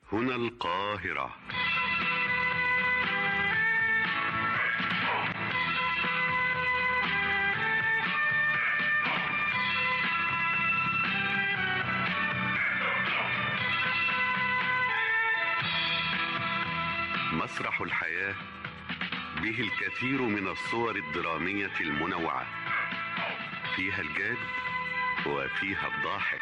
هنا القاهرة مسرح الحياة به الكثير من الصور الدرامية المنوعة فيها الجاد وفيها الضاحك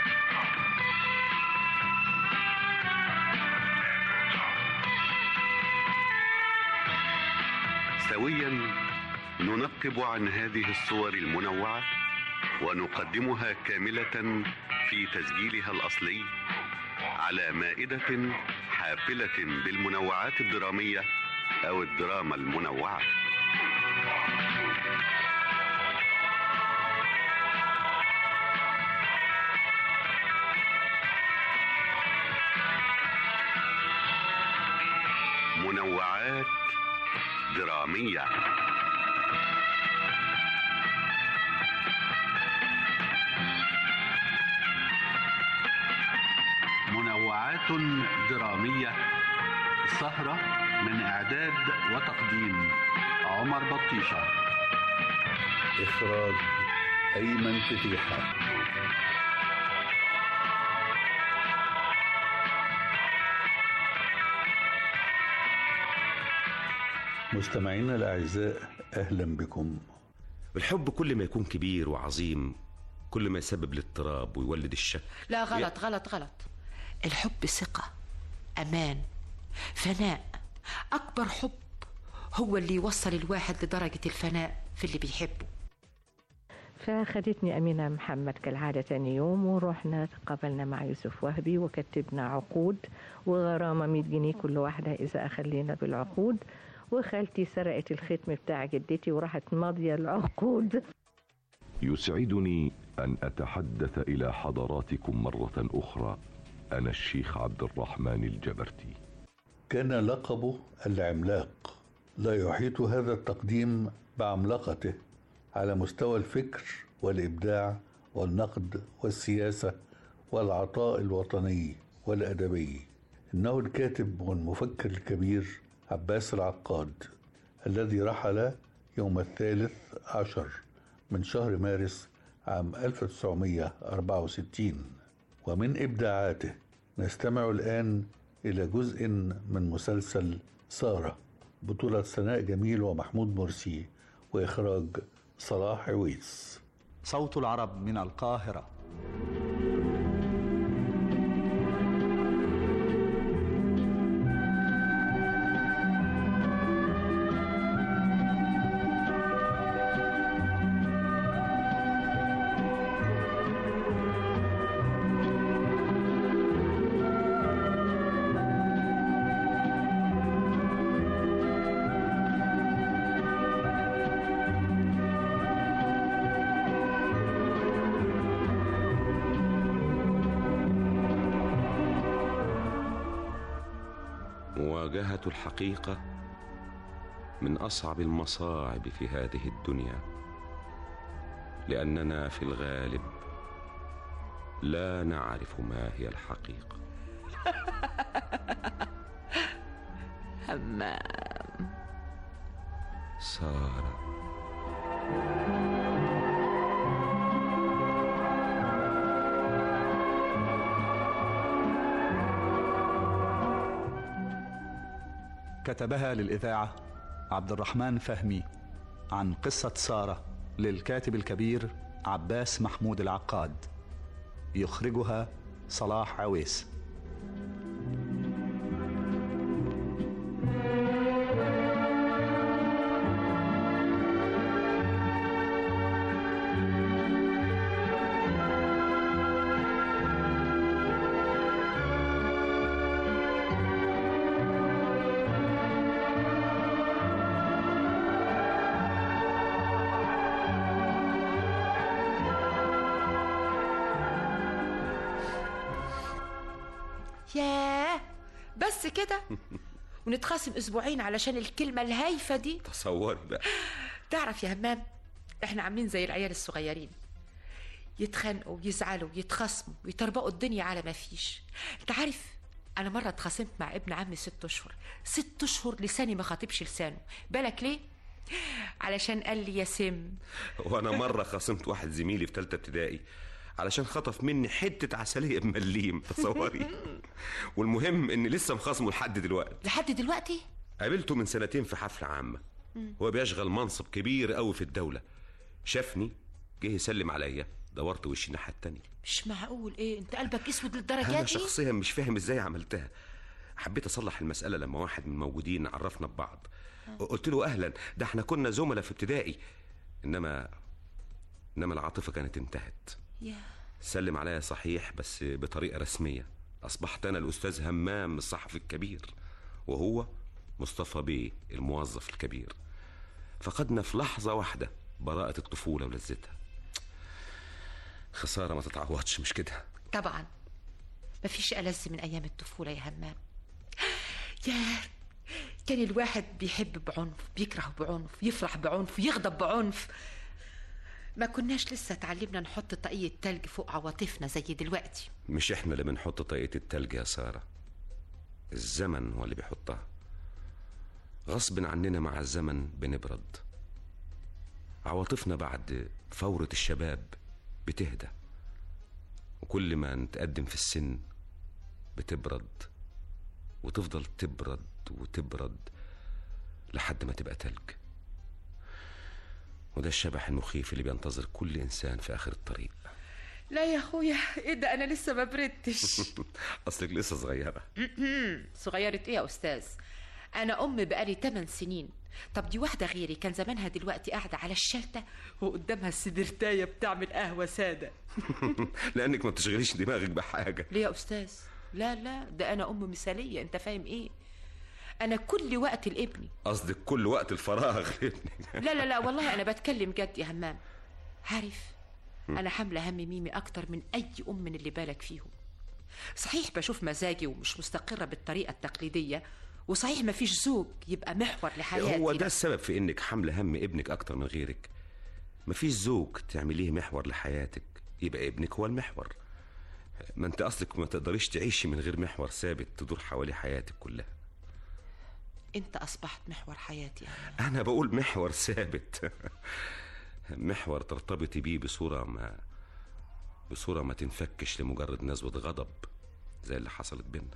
سويا ننقب عن هذه الصور المنوعة ونقدمها كاملة في تسجيلها الأصلي على مائدة حافلة بالمنوعات الدرامية أو الدراما المنوعة منوعات درامية منوعات درامية سهرة من إعداد وتقديم عمر بطيشة إخراج أيمن فتيحة مستمعينا الأعزاء أهلا بكم الحب كل ما يكون كبير وعظيم كل ما يسبب الاضطراب ويولد الشك لا غلط غلط غلط الحب ثقة أمان فناء أكبر حب هو اللي يوصل الواحد لدرجة الفناء في اللي بيحبه فخدتني أمينة محمد كالعادة تاني يوم ورحنا تقابلنا مع يوسف وهبي وكتبنا عقود وغرامة 100 جنيه كل واحدة إذا أخلينا بالعقود وخالتي سرقت الختم بتاع جدتي وراحت ماضية العقود يسعدني أن أتحدث إلى حضراتكم مرة أخرى أنا الشيخ عبد الرحمن الجبرتي كان لقبه العملاق لا يحيط هذا التقديم بعملاقته على مستوى الفكر والإبداع والنقد والسياسة والعطاء الوطني والأدبي إنه الكاتب والمفكر الكبير عباس العقاد الذي رحل يوم الثالث عشر من شهر مارس عام 1964 ومن إبداعاته نستمع الآن إلى جزء من مسلسل سارة بطولة سناء جميل ومحمود مرسي وإخراج صلاح عويس صوت العرب من القاهرة مواجهة الحقيقة من أصعب المصاعب في هذه الدنيا لأننا في الغالب لا نعرف ما هي الحقيقة همام سارة كتبها للإذاعة عبد الرحمن فهمي عن قصة سارة للكاتب الكبير عباس محمود العقاد يخرجها صلاح عويس ياه بس كده ونتخاصم اسبوعين علشان الكلمه الهايفه دي تصوري بقى تعرف يا همام احنا عاملين زي العيال الصغيرين يتخانقوا ويزعلوا ويتخاصموا ويطربقوا الدنيا على ما فيش انت عارف انا مره اتخاصمت مع ابن عمي ست اشهر ست اشهر لساني ما خاطبش لسانه بالك ليه علشان قال لي يا سم وانا مره خاصمت واحد زميلي في ثالثه ابتدائي علشان خطف مني حته عسليه بمليم تصوري والمهم اني لسه مخاصمه لحد دلوقتي لحد دلوقتي قابلته من سنتين في حفله عامه هو بيشغل منصب كبير قوي في الدوله شافني جه يسلم عليا دورت وشي الناحيه التانية مش معقول ايه انت قلبك اسود للدرجه انا دي شخصيا مش فاهم ازاي عملتها حبيت اصلح المساله لما واحد من الموجودين عرفنا ببعض قلت له اهلا ده احنا كنا زملاء في ابتدائي انما انما العاطفه كانت انتهت يا سلم عليا صحيح بس بطريقه رسميه اصبحت انا الاستاذ همام الصحفي الكبير وهو مصطفى بيه الموظف الكبير فقدنا في لحظه واحده براءه الطفوله ولذتها خساره ما تتعوضش مش كده طبعا مفيش ألذ من أيام الطفولة يا همام يا كان الواحد بيحب بعنف بيكره بعنف يفرح بعنف يغضب بعنف ما كناش لسه اتعلمنا نحط طاقية تلج فوق عواطفنا زي دلوقتي مش احنا اللي بنحط طاقية التلج يا سارة الزمن هو اللي بيحطها غصب عننا مع الزمن بنبرد عواطفنا بعد فورة الشباب بتهدى وكل ما نتقدم في السن بتبرد وتفضل تبرد وتبرد لحد ما تبقى تلج وده الشبح المخيف اللي بينتظر كل إنسان في آخر الطريق لا يا أخويا إيه ده أنا لسه ما بردتش أصلك لسه صغيرة صغيرة إيه يا أستاذ أنا أم بقالي 8 سنين طب دي واحدة غيري كان زمانها دلوقتي قاعدة على الشلتة وقدامها السدرتاية بتعمل قهوة سادة لأنك ما بتشغليش دماغك بحاجة ليه يا أستاذ لا لا ده أنا أم مثالية أنت فاهم إيه أنا كل وقت لابني قصدك كل وقت الفراغ لا لا لا والله أنا بتكلم جد يا همام عارف أنا حاملة هم ميمي أكتر من أي أم من اللي بالك فيهم صحيح بشوف مزاجي ومش مستقرة بالطريقة التقليدية وصحيح مفيش زوج يبقى محور لحياتي هو ده السبب في انك حامله هم ابنك اكتر من غيرك مفيش زوج تعمليه محور لحياتك يبقى ابنك هو المحور ما انت اصلك ما تقدريش تعيشي من غير محور ثابت تدور حوالي حياتك كلها أنت أصبحت محور حياتي يا همام انا بقول محور ثابت محور ترتبطي بيه بصوره ما بصوره ما تنفكش لمجرد نزوه غضب زي اللي حصلت بينا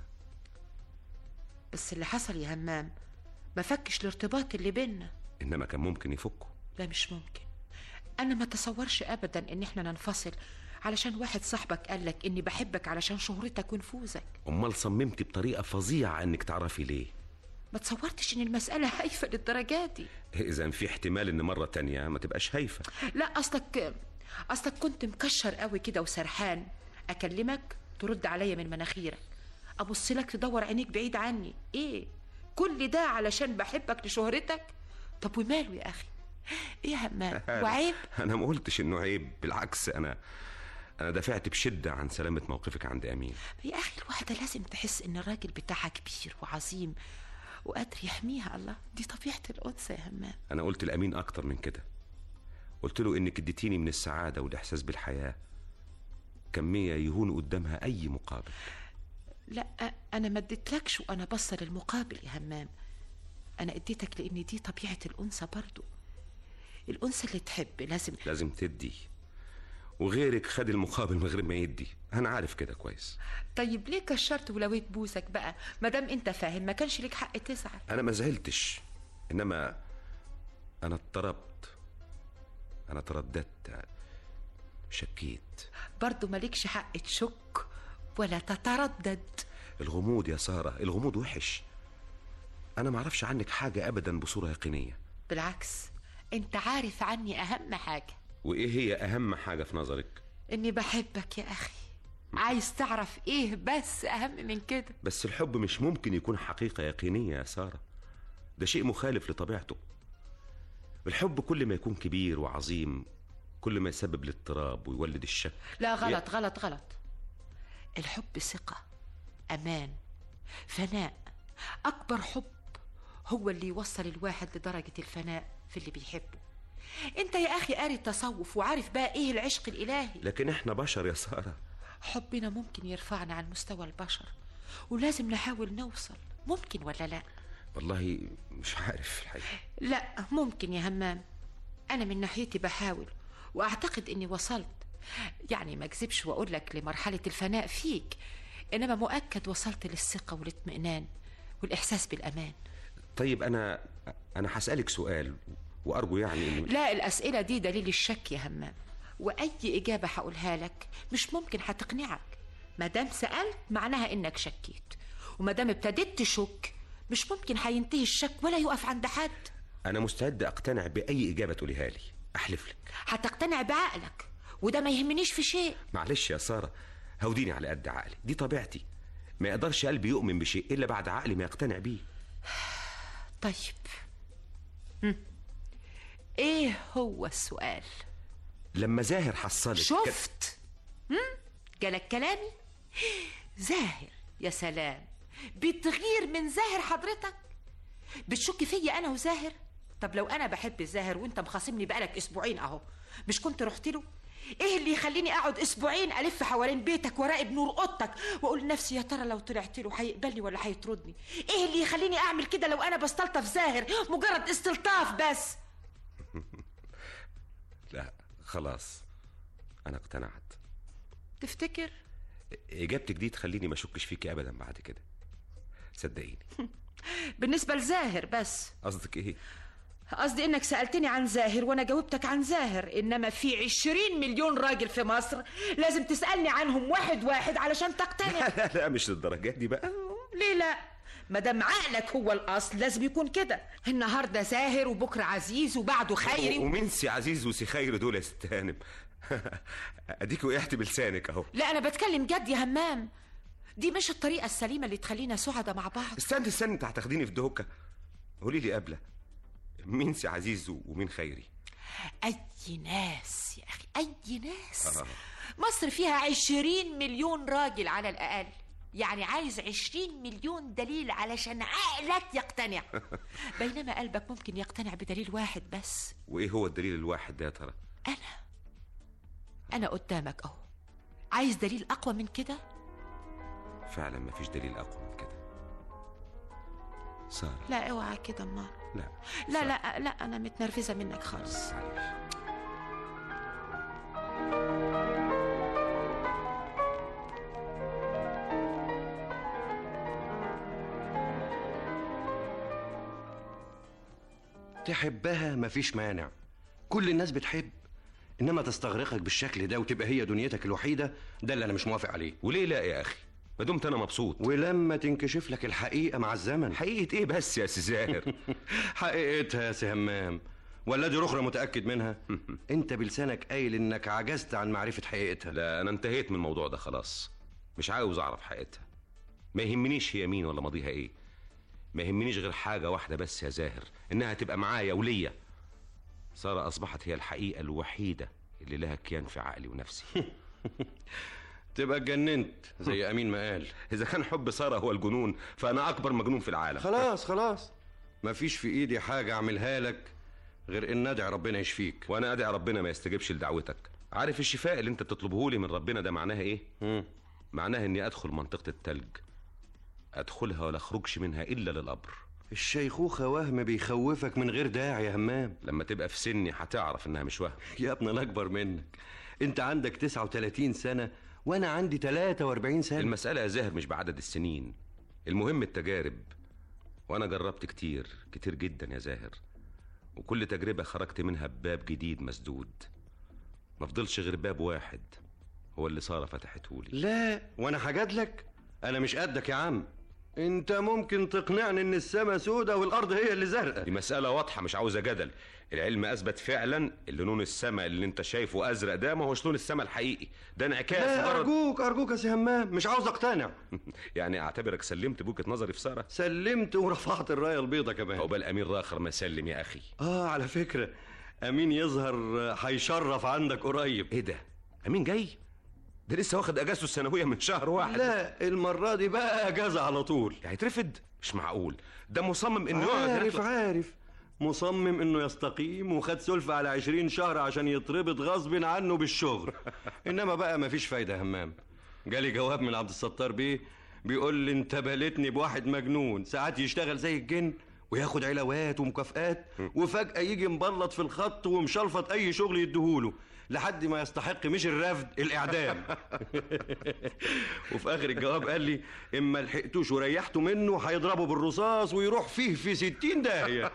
بس اللي حصل يا همام ما فكش الارتباط اللي بينا انما كان ممكن يفكه لا مش ممكن انا ما تصورش ابدا ان احنا ننفصل علشان واحد صاحبك قالك اني بحبك علشان شهرتك ونفوذك امال صممتي بطريقه فظيعه انك تعرفي ليه ما تصورتش ان المسألة هايفة للدرجات دي اذا في احتمال ان مره تانية ما تبقاش هايفه لا اصلك اصلك كنت مكشر قوي كده وسرحان اكلمك ترد عليا من مناخيرك ابص لك تدور عينيك بعيد عني ايه كل ده علشان بحبك لشهرتك طب وماله يا اخي ايه يا همام وعيب انا ما قلتش انه عيب بالعكس انا انا دافعت بشده عن سلامه موقفك عند امين يا اخي الواحدة لازم تحس ان الراجل بتاعها كبير وعظيم وقادر يحميها الله دي طبيعة الأنثى يا همام انا قلت لامين اكتر من كده قلت له انك اديتيني من السعاده والاحساس بالحياه كميه يهون قدامها اي مقابل لا انا ما اديتلكش وانا بصل المقابل يا همام انا اديتك لان دي طبيعه الانثى برضو الانثى اللي تحب لازم لازم تدي وغيرك خد المقابل من غير ما يدي انا عارف كده كويس طيب ليه كشرت ولويت بوسك بقى ما دام انت فاهم ما كانش ليك حق تزعل انا ما زعلتش انما انا اضطربت انا ترددت شكيت برضو مالكش حق تشك ولا تتردد الغموض يا ساره الغموض وحش انا ما اعرفش عنك حاجه ابدا بصوره يقينيه بالعكس انت عارف عني اهم حاجه وايه هي اهم حاجه في نظرك اني بحبك يا اخي عايز تعرف ايه بس اهم من كده بس الحب مش ممكن يكون حقيقه يقينيه يا ساره ده شيء مخالف لطبيعته الحب كل ما يكون كبير وعظيم كل ما يسبب الاضطراب ويولد الشك لا غلط غلط غلط الحب ثقة أمان فناء أكبر حب هو اللي يوصل الواحد لدرجة الفناء في اللي بيحبه انت يا أخي قاري التصوف وعارف بقى ايه العشق الإلهي لكن احنا بشر يا ساره حبنا ممكن يرفعنا عن مستوى البشر ولازم نحاول نوصل ممكن ولا لا والله مش عارف الحقيقة لا ممكن يا همام أنا من ناحيتي بحاول وأعتقد إني وصلت يعني ما أكذبش وأقول لك لمرحلة الفناء فيك إنما مؤكد وصلت للثقة والاطمئنان والإحساس بالأمان طيب أنا أنا هسألك سؤال وأرجو يعني إن لا الأسئلة دي دليل الشك يا همام وأي إجابة هقولها لك مش ممكن هتقنعك ما دام سألت معناها إنك شكيت وما دام ابتديت تشك مش ممكن هينتهي الشك ولا يقف عند حد أنا مستعد أقتنع بأي إجابة تقوليها لي أحلف لك هتقتنع بعقلك وده ما يهمنيش في شيء معلش يا سارة هوديني على قد عقلي دي طبيعتي ما يقدرش قلبي يؤمن بشيء إلا بعد عقلي ما يقتنع بيه طيب هم. ايه هو السؤال لما زاهر حصلك شفت هم؟ جالك كلامي زاهر يا سلام بتغير من زاهر حضرتك بتشك فيا انا وزاهر طب لو انا بحب زاهر وانت مخاصمني بقالك اسبوعين اهو مش كنت رحت له ايه اللي يخليني اقعد اسبوعين الف حوالين بيتك وراقب نور اوضتك واقول لنفسي يا ترى لو طلعت له هيقبلني ولا هيطردني ايه اللي يخليني اعمل كده لو انا بستلطف زاهر مجرد استلطاف بس لا خلاص أنا اقتنعت تفتكر إجابتك دي تخليني ما أشكش فيكي أبدا بعد كده صدقيني بالنسبه لزاهر بس قصدك إيه؟ قصدي انك سألتني عن زاهر وانا جاوبتك عن زاهر انما في عشرين مليون راجل في مصر لازم تسألني عنهم واحد واحد علشان تقتنع لا لا مش للدرجة دي بقى ليه لا ما دام عقلك هو الاصل لازم يكون كده النهارده زاهر وبكره عزيز وبعده خيري و... ومين سي عزيز وسي خير دول يا ست هانم اديك وقعت بلسانك اهو لا انا بتكلم جد يا همام دي مش الطريقه السليمه اللي تخلينا سعداء مع بعض استنى استنى انت هتاخديني في دوكه قولي لي قبله مين سي عزيز ومين خيري اي ناس يا اخي اي ناس آه. مصر فيها عشرين مليون راجل على الاقل يعني عايز عشرين مليون دليل علشان عقلك يقتنع بينما قلبك ممكن يقتنع بدليل واحد بس وايه هو الدليل الواحد ده يا ترى انا انا قدامك اهو عايز دليل اقوى من كده فعلا مفيش دليل اقوى من كده ساره لا اوعى كده امال لا لا لا لا انا متنرفزه منك خالص معلش تحبها مفيش مانع كل الناس بتحب انما تستغرقك بالشكل ده وتبقى هي دنيتك الوحيده ده اللي انا مش موافق عليه وليه لا يا اخي ما دمت انا مبسوط ولما تنكشف لك الحقيقه مع الزمن حقيقه ايه بس يا سي زاهر حقيقتها يا سي همام ولا دي اخرى متاكد منها انت بلسانك قايل انك عجزت عن معرفه حقيقتها لا انا انتهيت من الموضوع ده خلاص مش عاوز اعرف حقيقتها ما يهمنيش هي مين ولا ماضيها ايه ما يهمنيش غير حاجه واحده بس يا زاهر انها تبقى معايا وليا ساره اصبحت هي الحقيقه الوحيده اللي لها كيان في عقلي ونفسي تبقى اتجننت زي امين ما قال اذا كان حب ساره هو الجنون فانا اكبر مجنون في العالم خلاص خلاص مفيش في ايدي حاجه اعملها لك غير ان ادعي ربنا يشفيك وانا ادعي ربنا ما يستجيبش لدعوتك عارف الشفاء اللي انت بتطلبه لي من ربنا ده معناها ايه مم. معناها اني ادخل منطقه التلج ادخلها ولا اخرجش منها الا للقبر الشيخوخه وهم بيخوفك من غير داعي يا همام لما تبقى في سني هتعرف انها مش وهم يا ابني انا اكبر منك انت عندك 39 سنه وانا عندي 43 سنه المساله يا زاهر مش بعدد السنين المهم التجارب وانا جربت كتير كتير جدا يا زاهر وكل تجربه خرجت منها بباب جديد مسدود ما فضلش غير باب واحد هو اللي ساره فتحته لي لا وانا حاجادلك انا مش قدك يا عم انت ممكن تقنعني ان السما سودة والارض هي اللي زرقاء دي مسألة واضحة مش عاوزة جدل العلم أثبت فعلا اللي لون السماء اللي أنت شايفه أزرق ده ما هوش لون السماء الحقيقي ده انعكاس لا مجرد ارجوك ارجوك يا سي همام مش عاوز اقتنع يعني أعتبرك سلمت بوجهة نظري في سارة سلمت ورفعت الرايه البيضة كمان عقبال أمير راخر ما سلم يا أخي اه على فكرة امين يظهر هيشرف عندك قريب إيه ده أمين جاي ده لسه واخد أجازته السنوية من شهر واحد لا المرة دي بقى اجازة على طول هيترفد مش معقول ده مصمم إنه يقعد عارف هناك عارف مصمم انه يستقيم وخد سلفة على عشرين شهر عشان يتربط غصب عنه بالشغل انما بقى مفيش فايدة يا همام جالي جواب من عبد الستار بيه بيقول لي انت بلتني بواحد مجنون ساعات يشتغل زي الجن وياخد علاوات ومكافآت وفجأة يجي مبلط في الخط ومشلفط أي شغل يديهوله لحد ما يستحق مش الرفد الإعدام وفي آخر الجواب قال لي إما لحقتوش وريحتوا منه هيضربه بالرصاص ويروح فيه في ستين داهية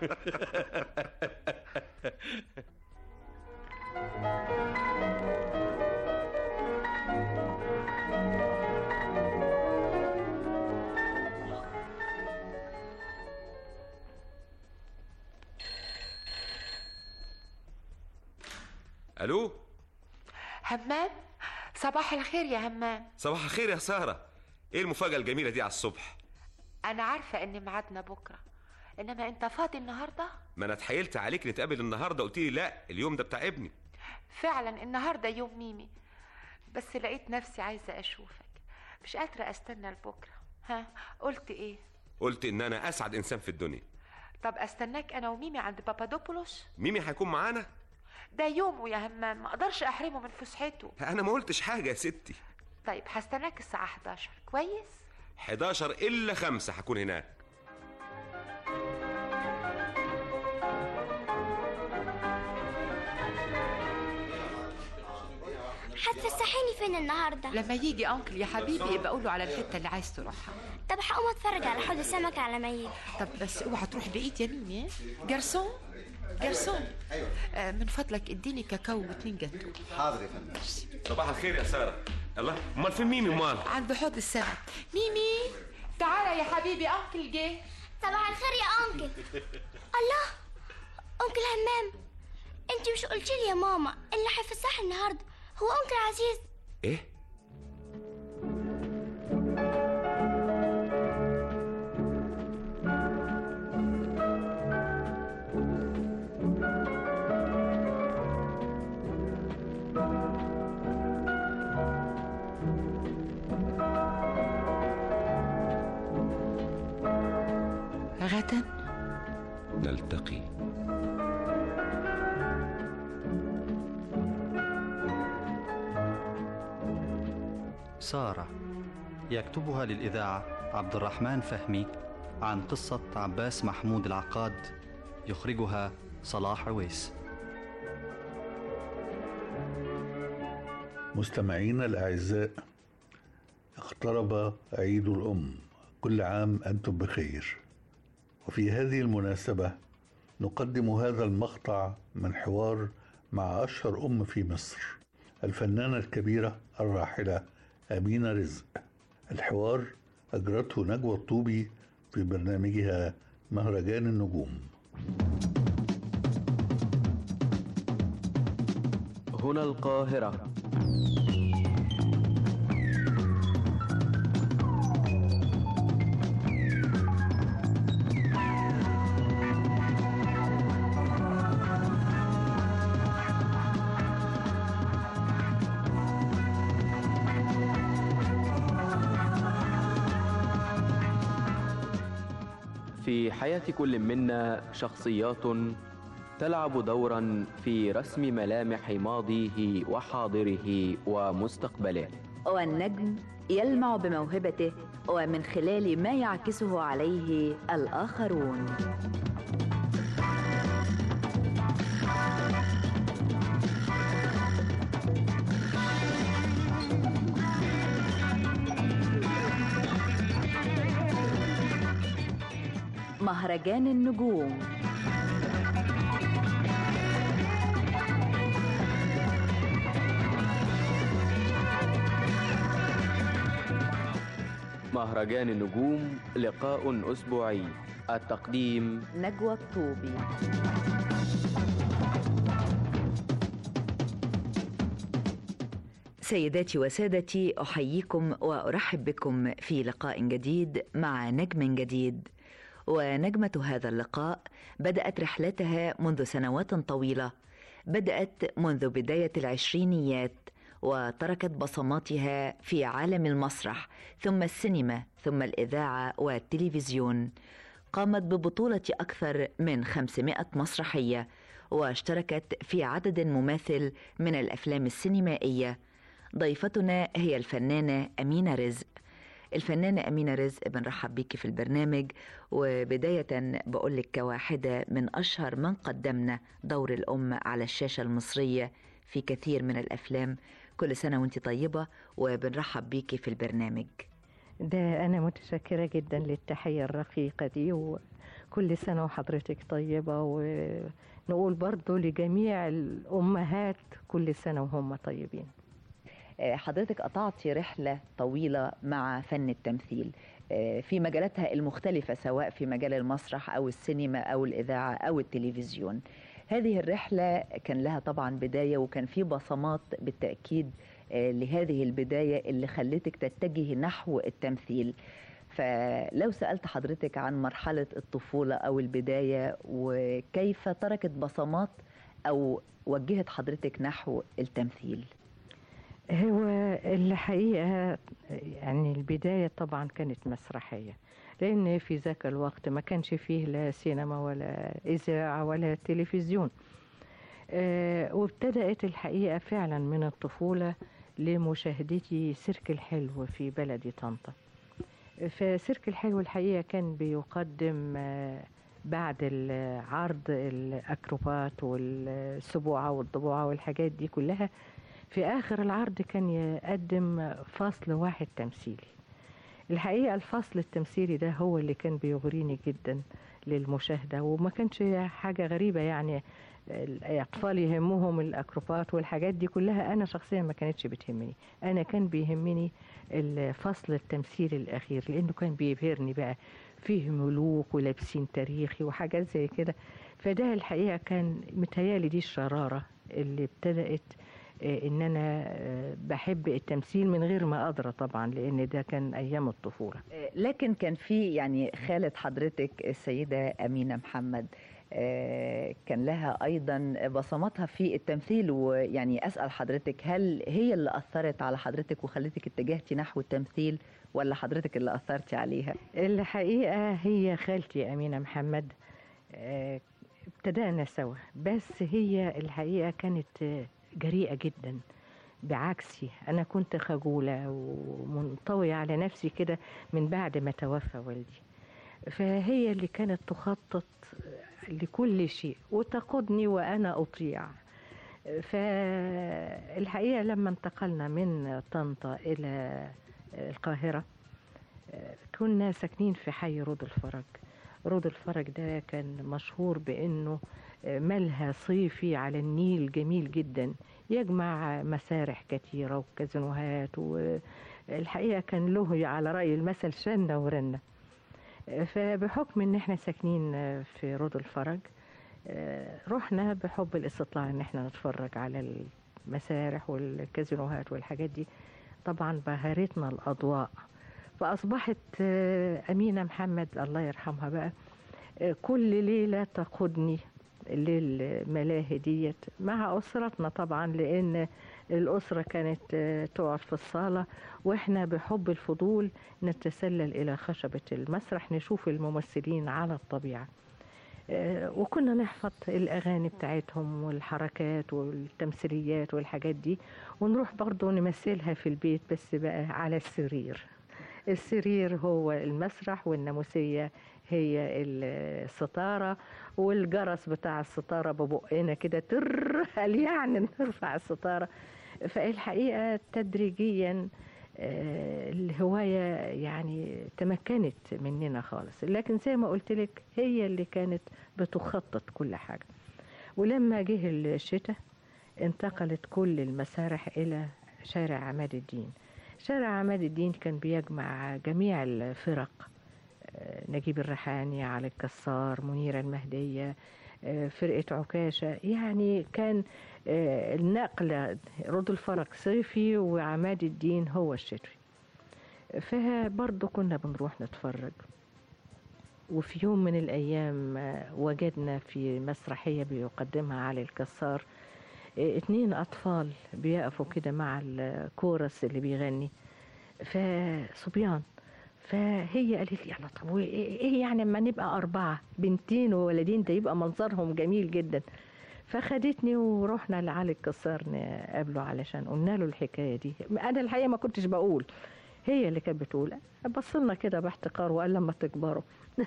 الو همام صباح الخير يا همام صباح الخير يا ساره ايه المفاجاه الجميله دي على الصبح انا عارفه ان ميعادنا بكره انما انت فاضي النهارده ما انا اتحايلت عليك نتقابل النهارده قلت لي لا اليوم ده بتاع ابني فعلا النهارده يوم ميمي بس لقيت نفسي عايزه اشوفك مش قادره استنى لبكره ها قلت ايه قلت ان انا اسعد انسان في الدنيا طب استناك انا وميمي عند بابادوبولوس ميمي هيكون معانا ده يومه يا همام ما اقدرش احرمه من فسحته انا ما قلتش حاجه يا ستي طيب هستناك الساعه 11 كويس 11 الا 5 هكون هناك هتفسحيني فين النهارده لما يجي انكل يا حبيبي يبقى قول له على الحته اللي عايز تروحها طب هقوم اتفرج على حوض السمك على ما يجي طب بس اوعى تروح بعيد يا ميمي ها؟ جرسون جرسون آه من فضلك اديني كاكاو واتنين جاتو حاضر يا فندم صباح الخير يا ساره الله امال فين ميمي امال عند حوض السمك ميمي تعالى يا حبيبي انكل جه صباح الخير يا انكل الله انكل همام انت مش قلتي لي يا ماما اللي هيفسحني النهارده هو انكل عزيز ايه غدا نلتقي سارة يكتبها للإذاعة عبد الرحمن فهمي عن قصة عباس محمود العقاد يخرجها صلاح عويس مستمعينا الأعزاء اقترب عيد الأم كل عام أنتم بخير وفي هذه المناسبة نقدم هذا المقطع من حوار مع أشهر أم في مصر الفنانة الكبيرة الراحلة أمينة رزق الحوار أجرته نجوى الطوبي في برنامجها مهرجان النجوم هنا القاهرة في حياة كل منا شخصيات تلعب دورا في رسم ملامح ماضيه وحاضره ومستقبله والنجم يلمع بموهبته ومن خلال ما يعكسه عليه الآخرون مهرجان النجوم مهرجان النجوم لقاء أسبوعي التقديم نجوى الطوبي سيداتي وسادتي احييكم وارحب بكم في لقاء جديد مع نجم جديد ونجمه هذا اللقاء بدات رحلتها منذ سنوات طويله بدات منذ بدايه العشرينيات وتركت بصماتها في عالم المسرح ثم السينما ثم الاذاعه والتلفزيون قامت ببطوله اكثر من 500 مسرحيه واشتركت في عدد مماثل من الافلام السينمائيه ضيفتنا هي الفنانه امينه رزق الفنانة أمينة رزق بنرحب بيكي في البرنامج وبداية بقولك كواحدة من أشهر من قدمنا دور الأم على الشاشة المصرية في كثير من الأفلام كل سنة وانت طيبة وبنرحب بيكي في البرنامج ده أنا متشكرة جدا للتحية الرقيقة دي وكل سنة وحضرتك طيبة ونقول برضو لجميع الأمهات كل سنة وهم طيبين حضرتك قطعتي رحلة طويلة مع فن التمثيل في مجالاتها المختلفة سواء في مجال المسرح أو السينما أو الإذاعة أو التلفزيون هذه الرحلة كان لها طبعا بداية وكان في بصمات بالتأكيد لهذه البداية اللي خلتك تتجهي نحو التمثيل فلو سألت حضرتك عن مرحلة الطفولة أو البداية وكيف تركت بصمات أو وجهت حضرتك نحو التمثيل هو الحقيقة يعني البداية طبعا كانت مسرحية لأن في ذاك الوقت ما كانش فيه لا سينما ولا إذاعة ولا تلفزيون أه وابتدأت الحقيقة فعلا من الطفولة لمشاهدتي سيرك الحلو في بلدي طنطا فسيرك الحلو الحقيقة كان بيقدم أه بعد العرض الأكروبات والسبوعة والضبوعة والحاجات دي كلها في آخر العرض كان يقدم فصل واحد تمثيلي الحقيقة الفصل التمثيلي ده هو اللي كان بيغريني جدا للمشاهدة وما كانش حاجة غريبة يعني الأطفال يهمهم الأكروبات والحاجات دي كلها أنا شخصيا ما كانتش بتهمني أنا كان بيهمني الفصل التمثيلي الأخير لأنه كان بيبهرني بقى فيه ملوك ولابسين تاريخي وحاجات زي كده فده الحقيقة كان متهيالي دي الشرارة اللي ابتدأت ان انا بحب التمثيل من غير ما ادرى طبعا لان ده كان ايام الطفوله لكن كان في يعني خاله حضرتك السيده امينه محمد كان لها ايضا بصماتها في التمثيل ويعني اسال حضرتك هل هي اللي اثرت على حضرتك وخلتك اتجهتي نحو التمثيل ولا حضرتك اللي اثرتي عليها الحقيقه هي خالتي امينه محمد ابتدأنا سوا بس هي الحقيقه كانت جريئة جدا بعكسي أنا كنت خجولة ومنطوية على نفسي كده من بعد ما توفى والدي فهي اللي كانت تخطط لكل شيء وتقودني وأنا أطيع فالحقيقة لما انتقلنا من طنطا إلى القاهرة كنا ساكنين في حي رود الفرج رود الفرج ده كان مشهور بأنه ملهى صيفي على النيل جميل جدا يجمع مسارح كثيرة وكازينوهات والحقيقة كان له على رأي المثل شنة ورنة فبحكم ان احنا ساكنين في رود الفرج رحنا بحب الاستطلاع ان احنا نتفرج على المسارح والكازينوهات والحاجات دي طبعا بهرتنا الاضواء فاصبحت امينه محمد الله يرحمها بقى كل ليله تقودني للملاهي ديت مع أسرتنا طبعا لأن الأسرة كانت تقعد في الصالة وإحنا بحب الفضول نتسلل إلى خشبة المسرح نشوف الممثلين على الطبيعة وكنا نحفظ الأغاني بتاعتهم والحركات والتمثيليات والحاجات دي ونروح برضو نمثلها في البيت بس بقى على السرير السرير هو المسرح والناموسية هي الستارة والجرس بتاع الستارة ببقنا كده تر قال يعني نرفع الستارة فالحقيقة تدريجيا الهواية يعني تمكنت مننا خالص لكن زي ما قلت لك هي اللي كانت بتخطط كل حاجة ولما جه الشتاء انتقلت كل المسارح إلى شارع عماد الدين شارع عماد الدين كان بيجمع جميع الفرق نجيب الريحاني علي الكسار منيرة المهدية فرقة عكاشة يعني كان النقلة رود الفرج صيفي وعماد الدين هو الشتوي فبرضه كنا بنروح نتفرج وفي يوم من الأيام وجدنا في مسرحية بيقدمها علي الكسار اتنين أطفال بيقفوا كده مع الكورس اللي بيغني فصبيان فهي قالت لي يلا طب ايه يعني اما نبقى أربعة بنتين وولدين ده يبقى منظرهم جميل جدا فخدتني ورحنا لعلي الكسار نقابله علشان قلنا له الحكاية دي أنا الحقيقة ما كنتش بقول هي اللي كانت بتقول بص لنا كده باحتقار وقال لما تكبروا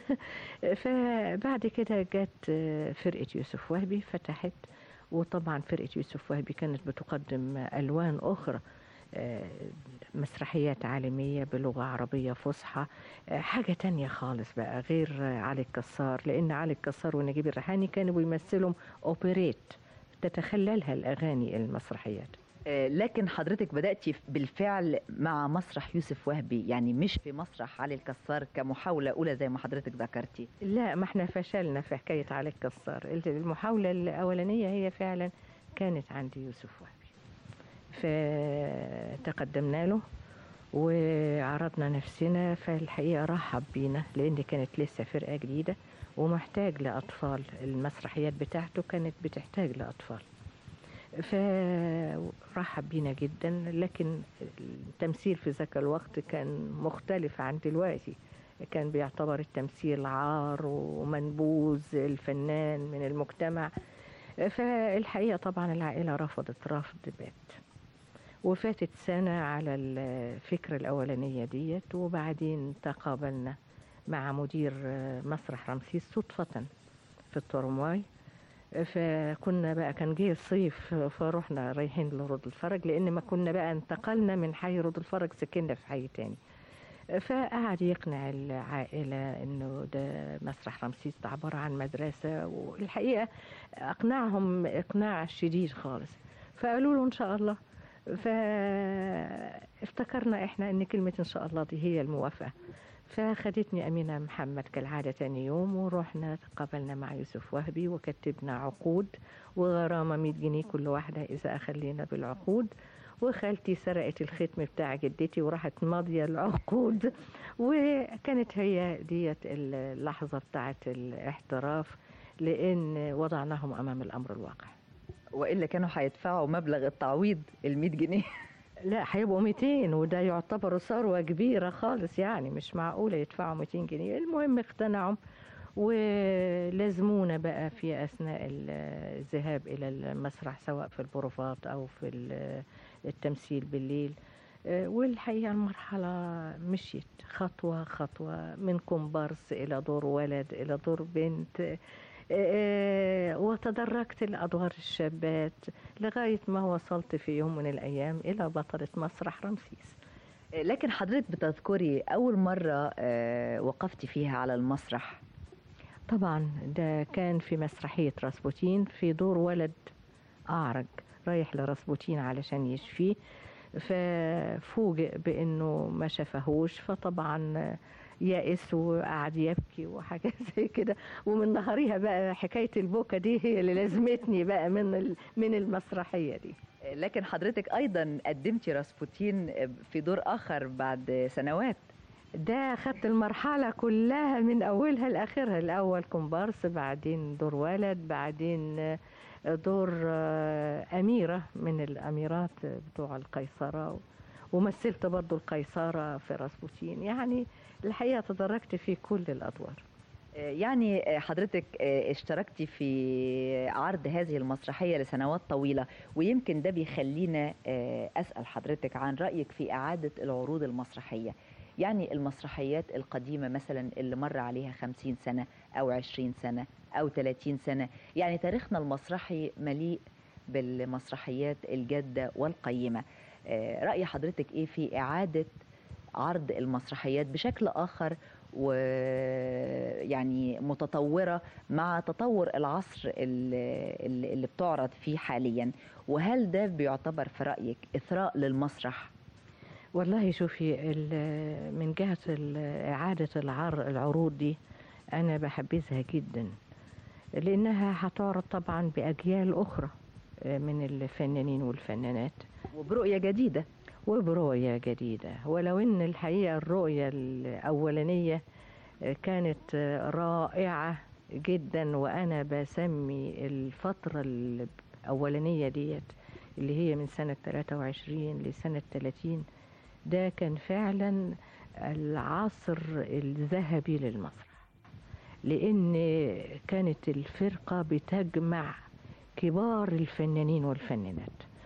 فبعد كده جت فرقة يوسف وهبي فتحت وطبعا فرقة يوسف وهبي كانت بتقدم ألوان أخرى آه، مسرحيات عالمية بلغة عربية فصحى آه، حاجة تانية خالص بقى غير آه، علي الكسار لأن علي الكسار ونجيب الريحاني كانوا بيمثلوا أوبريت تتخللها الأغاني المسرحيات آه، لكن حضرتك بدأتي بالفعل مع مسرح يوسف وهبي يعني مش في مسرح علي الكسار كمحاولة أولى زي ما حضرتك ذكرتي لا ما احنا فشلنا في حكاية علي الكسار المحاولة الأولانية هي فعلا كانت عند يوسف وهبي فتقدمنا له وعرضنا نفسنا فالحقيقة رحب بينا لأن كانت لسه فرقة جديدة ومحتاج لأطفال المسرحيات بتاعته كانت بتحتاج لأطفال فرحب بينا جدا لكن التمثيل في ذاك الوقت كان مختلف عن دلوقتي كان بيعتبر التمثيل عار ومنبوذ الفنان من المجتمع فالحقيقة طبعا العائلة رفضت رفض بات وفاتت سنة على الفكرة الأولانية ديت وبعدين تقابلنا مع مدير مسرح رمسيس صدفة في الترمواي فكنا بقى كان جه الصيف فروحنا رايحين لرود الفرج لان ما كنا بقى انتقلنا من حي رود الفرج سكننا في حي تاني فقعد يقنع العائلة انه ده مسرح رمسيس ده عبارة عن مدرسة والحقيقة اقنعهم اقناع شديد خالص فقالوا له ان شاء الله فافتكرنا احنا ان كلمة ان شاء الله دي هي الموافقة فخدتني أمينة محمد كالعادة تاني يوم ورحنا تقابلنا مع يوسف وهبي وكتبنا عقود وغرامة 100 جنيه كل واحدة إذا أخلينا بالعقود وخالتي سرقت الختم بتاع جدتي وراحت ماضية العقود وكانت هي ديت اللحظة بتاعت الاحتراف لأن وضعناهم أمام الأمر الواقع وإلا كانوا هيدفعوا مبلغ التعويض ال 100 جنيه لا هيبقوا 200 وده يعتبر ثروة كبيرة خالص يعني مش معقولة يدفعوا 200 جنيه المهم اقتنعوا ولازمونا بقى في أثناء الذهاب إلى المسرح سواء في البروفات أو في التمثيل بالليل والحقيقة المرحلة مشيت خطوة خطوة من كومبارس إلى دور ولد إلى دور بنت وتدرجت الأدوار الشابات لغاية ما وصلت في يوم من الأيام إلى بطلة مسرح رمسيس لكن حضرتك بتذكري أول مرة وقفتي فيها على المسرح طبعا ده كان في مسرحية راسبوتين في دور ولد أعرج رايح لراسبوتين علشان يشفيه ففوجئ بأنه ما شافهوش فطبعا يائس وقعد يبكي وحاجات زي كده ومن نهاريها بقى حكايه البكا دي هي اللي لازمتني بقى من من المسرحيه دي لكن حضرتك ايضا قدمتي راسبوتين في دور اخر بعد سنوات ده خدت المرحله كلها من اولها لاخرها الاول كومبارس بعدين دور ولد بعدين دور اميره من الاميرات بتوع القيصره ومثلت برضو القيصره في راسبوتين يعني الحقيقة تدرجت في كل الأدوار يعني حضرتك اشتركتي في عرض هذه المسرحية لسنوات طويلة ويمكن ده بيخلينا أسأل حضرتك عن رأيك في إعادة العروض المسرحية يعني المسرحيات القديمة مثلا اللي مر عليها خمسين سنة أو عشرين سنة أو ثلاثين سنة يعني تاريخنا المسرحي مليء بالمسرحيات الجادة والقيمة رأي حضرتك إيه في إعادة عرض المسرحيات بشكل آخر ويعني متطورة مع تطور العصر اللي, اللي بتعرض فيه حاليا وهل ده بيعتبر في رأيك إثراء للمسرح؟ والله شوفي من جهة إعادة العر العروض دي أنا بحبذها جدا لأنها هتعرض طبعا بأجيال أخرى من الفنانين والفنانات وبرؤية جديدة وبرؤية جديدة ولو ان الحقيقة الرؤية الأولانية كانت رائعة جدا وأنا بسمي الفترة الأولانية ديت اللي هي من سنة 23 لسنة 30 ده كان فعلا العصر الذهبي للمسرح لأن كانت الفرقة بتجمع كبار الفنانين والفنانات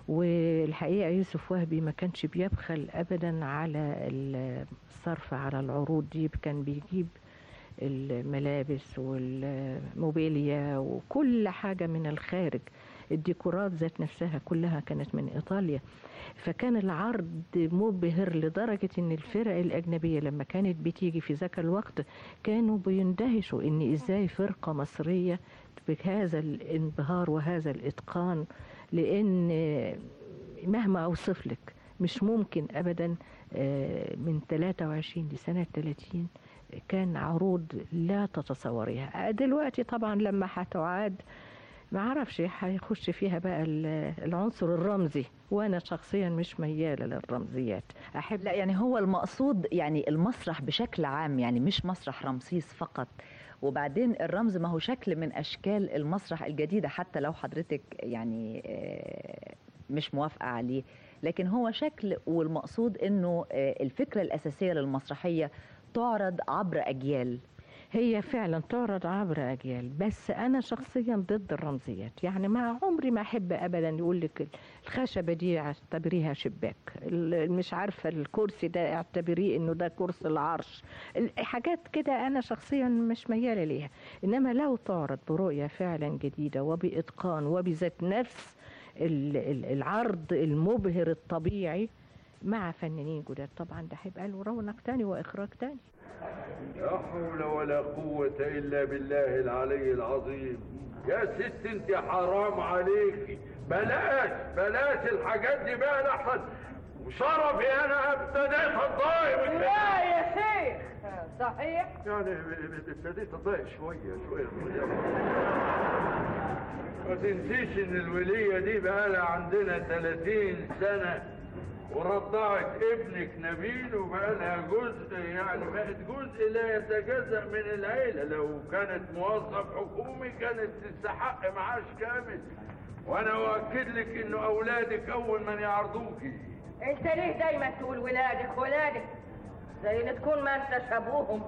والحقيقة يوسف وهبي ما كانش بيبخل أبدا على الصرف على العروض دي كان بيجيب الملابس والموبيليا وكل حاجة من الخارج الديكورات ذات نفسها كلها كانت من إيطاليا فكان العرض مبهر لدرجة إن الفرق الأجنبية لما كانت بتيجي في ذاك الوقت كانوا بيندهشوا إن إزاي فرقة مصرية بهذا الانبهار وهذا الإتقان لأن مهما أوصف لك مش ممكن أبدا آه، من 23 لسنة 30 كان عروض لا تتصوريها دلوقتي طبعا لما هتعاد ما اعرفش هيخش فيها بقى ال- العنصر الرمزي وانا شخصيا مش مياله للرمزيات احب لا يعني هو المقصود يعني المسرح بشكل عام يعني مش مسرح رمسيس فقط وبعدين الرمز ما هو شكل من اشكال المسرح الجديده حتى لو حضرتك يعني آه، مش موافقه عليه لكن هو شكل والمقصود انه آه، الفكره الاساسيه للمسرحيه تعرض عبر اجيال هي فعلا تعرض عبر اجيال بس انا شخصيا ضد الرمزيات يعني ما عمري ما احب ابدا يقول لك الخشبه دي اعتبريها شباك ال- مش عارفه الكرسي ده اعتبريه انه ده كرسي العرش حاجات كده انا شخصيا مش مياله ليها انما لو تعرض برؤيه فعلا جديده وباتقان وبذات نفس ال- ال- العرض المبهر الطبيعي مع فنانين جداد طبعا ده هيبقى له رونق تاني واخراج تاني لا حول ولا قوة إلا بالله العلي العظيم يا ست انت حرام عليكي بلاش بلاش الحاجات دي بقى لحظة وشرفي انا ابتديت اتضايق من لا يا شيخ صحيح يعني ابتديت اتضايق شوية شوية ما تنسيش ان الولية دي بقى لها عندنا 30 سنة ورضعت ابنك نبيل وبقى لها جزء يعني بقت جزء لا يتجزأ من العيلة لو كانت موظف حكومي كانت تستحق معاش كامل وانا اؤكد لك انه اولادك اول من يعرضوكي انت ليه دايما تقول ولادك ولادك زي اللي تكون ما انتش ابوهم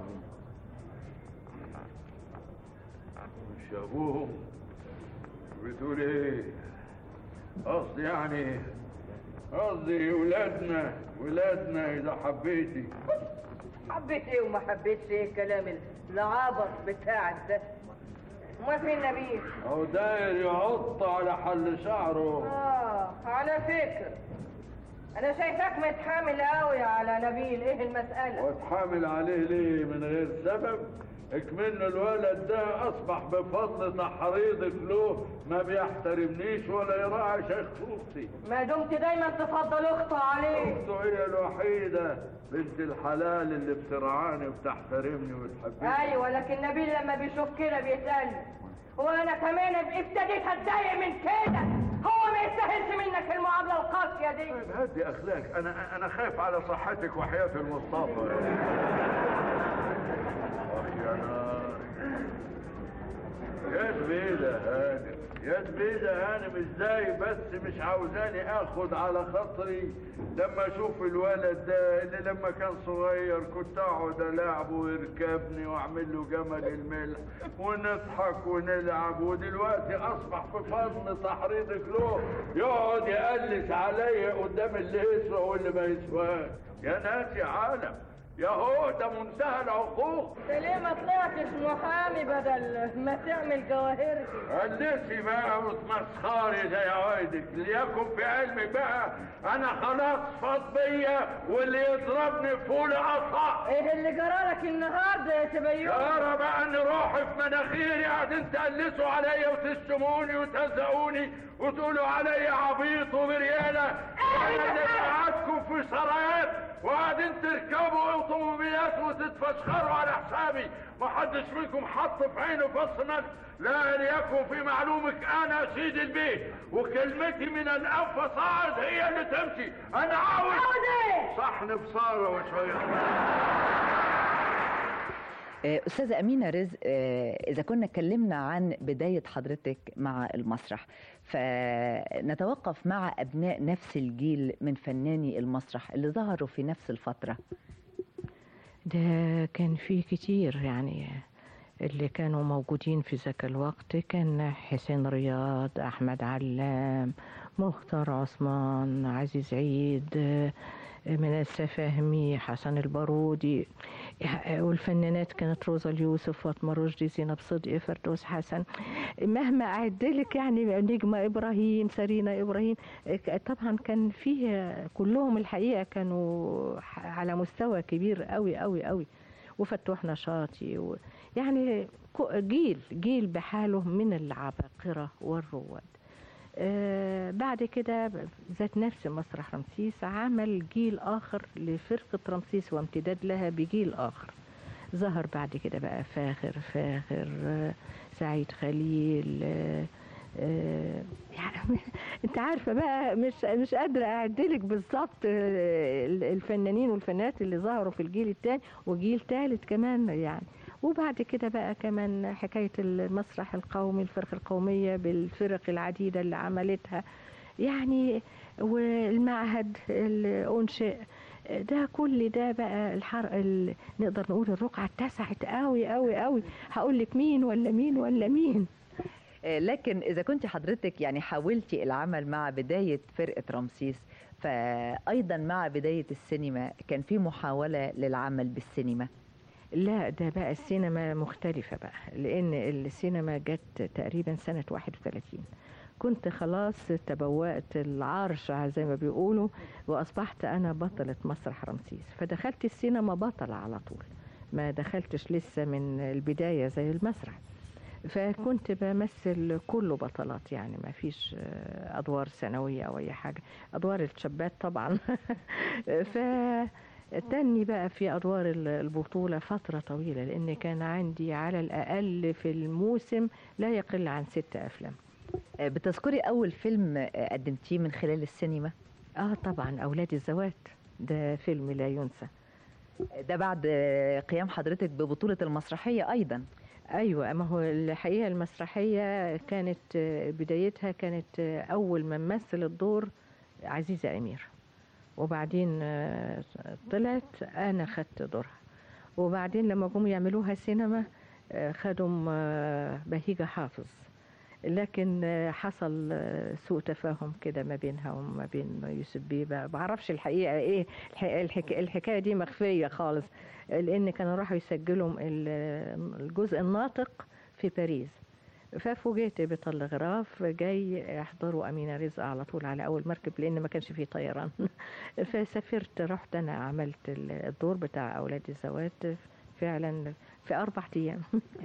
مش ابوهم بتقول ايه قصدي يعني قصدي ولادنا ولادنا اذا حبيتي حبيت ايه وما حبيتش ايه كلام العبط بتاعك ده امال فين نبيل هو داير يعط على حل شعره اه على فكرة انا شايفاك متحامل قوي على نبيل ايه المسألة واتحامل عليه ليه من غير سبب اكمن الولد ده اصبح بفضل تحريضك له ما بيحترمنيش ولا يراعي شيخوختي ما دمت دايما تفضل اخته عليه اخته هي الوحيدة بنت الحلال اللي بترعاني وبتحترمني وتحبني ايوه لكن نبيل لما بيشوف كده بيسألني وانا كمان ابتديت اتضايق من كده هو ما يستاهلش منك المعاملة القاسية دي هدي اخلاق انا انا خايف على صحتك وحياة المصطفى اخ يا نار يا زبيدة هانم يا زبيدة هانم ازاي بس مش عاوزاني اخد على خاطري لما اشوف الولد ده اللي لما كان صغير كنت اقعد العبه ويركبني واعمل له جمل الملح ونضحك ونلعب ودلوقتي اصبح بفضل تحريضك له يقعد يقلس عليا قدام اللي يسوى واللي ما يسواش يا ناس يا عالم يا هو ده منتهى العقوق انت ليه ما طلعتش محامي بدل ما تعمل جواهرجي قلسي بقى وتمسخري زي عوايدك ليكن في علمي بقى انا خلاص فاض بيا واللي يضربني فول عصا ايه اللي جرالك النهارده يا تبين جرى بقى ان روحي في مناخيري قاعدين تقلسوا عليا وتشتموني وتهزقوني وتقولوا عليا عبيط وبريالة وانا اللي قعدتكم في سرايات وقاعدين تركبوا اوتوموبيلات وتتفشخروا على حسابي ما حدش منكم حط في عينه فص نفس لا ليكن في معلومك انا سيد البيت وكلمتي من الانف صاعد هي اللي تمشي انا عاوز عاوز ايه صحن بصاره وشويه آه، أستاذة أمينة رزق آه، إذا كنا اتكلمنا عن بداية حضرتك مع المسرح فنتوقف مع أبناء نفس الجيل من فناني المسرح اللي ظهروا في نفس الفترة ده كان فيه كتير يعني اللي كانوا موجودين في ذاك الوقت كان حسين رياض أحمد علام مختار عثمان عزيز عيد آه، منسى فهمي حسن البارودي والفنانات كانت روزا اليوسف فاطمة رشدي زينب صدقي فردوس حسن مهما أعدلك يعني نجمة إبراهيم سرينا إبراهيم طبعا كان فيه كلهم الحقيقة كانوا على مستوى كبير قوي قوي قوي وفتوح نشاطي و يعني كو- جيل جيل بحاله من العباقرة والرواد آه بعد كده ذات نفس مسرح رمسيس عمل جيل آخر لفرقة رمسيس وامتداد لها بجيل آخر ظهر بعد كده بقى فاخر فاخر آه، سعيد خليل آه، آه، يعني انت عارفه بقى مش مش قادره اعدلك بالظبط آه، الفنانين والفنانات اللي ظهروا في الجيل الثاني وجيل ثالث كمان يعني وبعد كده بقى كمان حكايه المسرح القومي الفرقه القوميه بالفرق العديده اللي عملتها يعني والمعهد اللي انشئ ده كل ده بقى الحر... ال... نقدر نقول الرقعه اتسعت قوي قوي قوي هقول لك مين ولا مين ولا مين آه، لكن إذا كنت حضرتك يعني حاولتي العمل مع بداية فرقة رمسيس فأيضا مع بداية السينما كان في محاولة للعمل بالسينما لا ده بقى السينما مختلفة بقى لأن السينما جت تقريبا سنة 31 كنت خلاص تبوأت العرش زي ما بيقولوا وأصبحت أنا بطلة مسرح رمسيس فدخلت السينما بطلة على طول ما دخلتش لسه من البداية زي المسرح فكنت بمثل كله بطلات يعني ما فيش آه، أدوار ثانوية أو أي حاجة أدوار الشابات طبعا ف تاني بقى في أدوار ال- البطولة فترة طويلة لأن كان عندي على الأقل في الموسم لا يقل عن ست أفلام آه، بتذكري أول فيلم آه، قدمتيه من خلال السينما آه طبعا أولاد الزوات ده فيلم لا ينسى ده بعد آه، قيام حضرتك ببطولة المسرحية أيضا ايوه ما هو الحقيقه المسرحيه كانت آه، بدايتها كانت آه، اول ما مثل الدور عزيزه امير وبعدين آه، طلعت انا خدت دورها وبعدين لما جم يعملوها سينما آه، خدوا آه، بهيجه حافظ لكن آه، حصل آه، سوء تفاهم كده ما بينها وما بين يوسف بيبة بعرفش الحقيقة ايه الحقيقة الحك... الحكاية دي مخفية خالص لأن كانوا راحوا يسجلوا ال- الجزء الناطق في باريس ففوجئت بطل غراف جاي يحضروا أمينة رزق على طول على أول مركب لأن ما كانش فيه طيران فسافرت رحت أنا عملت الدور بتاع أولاد الزوات فعلا في أربع أيام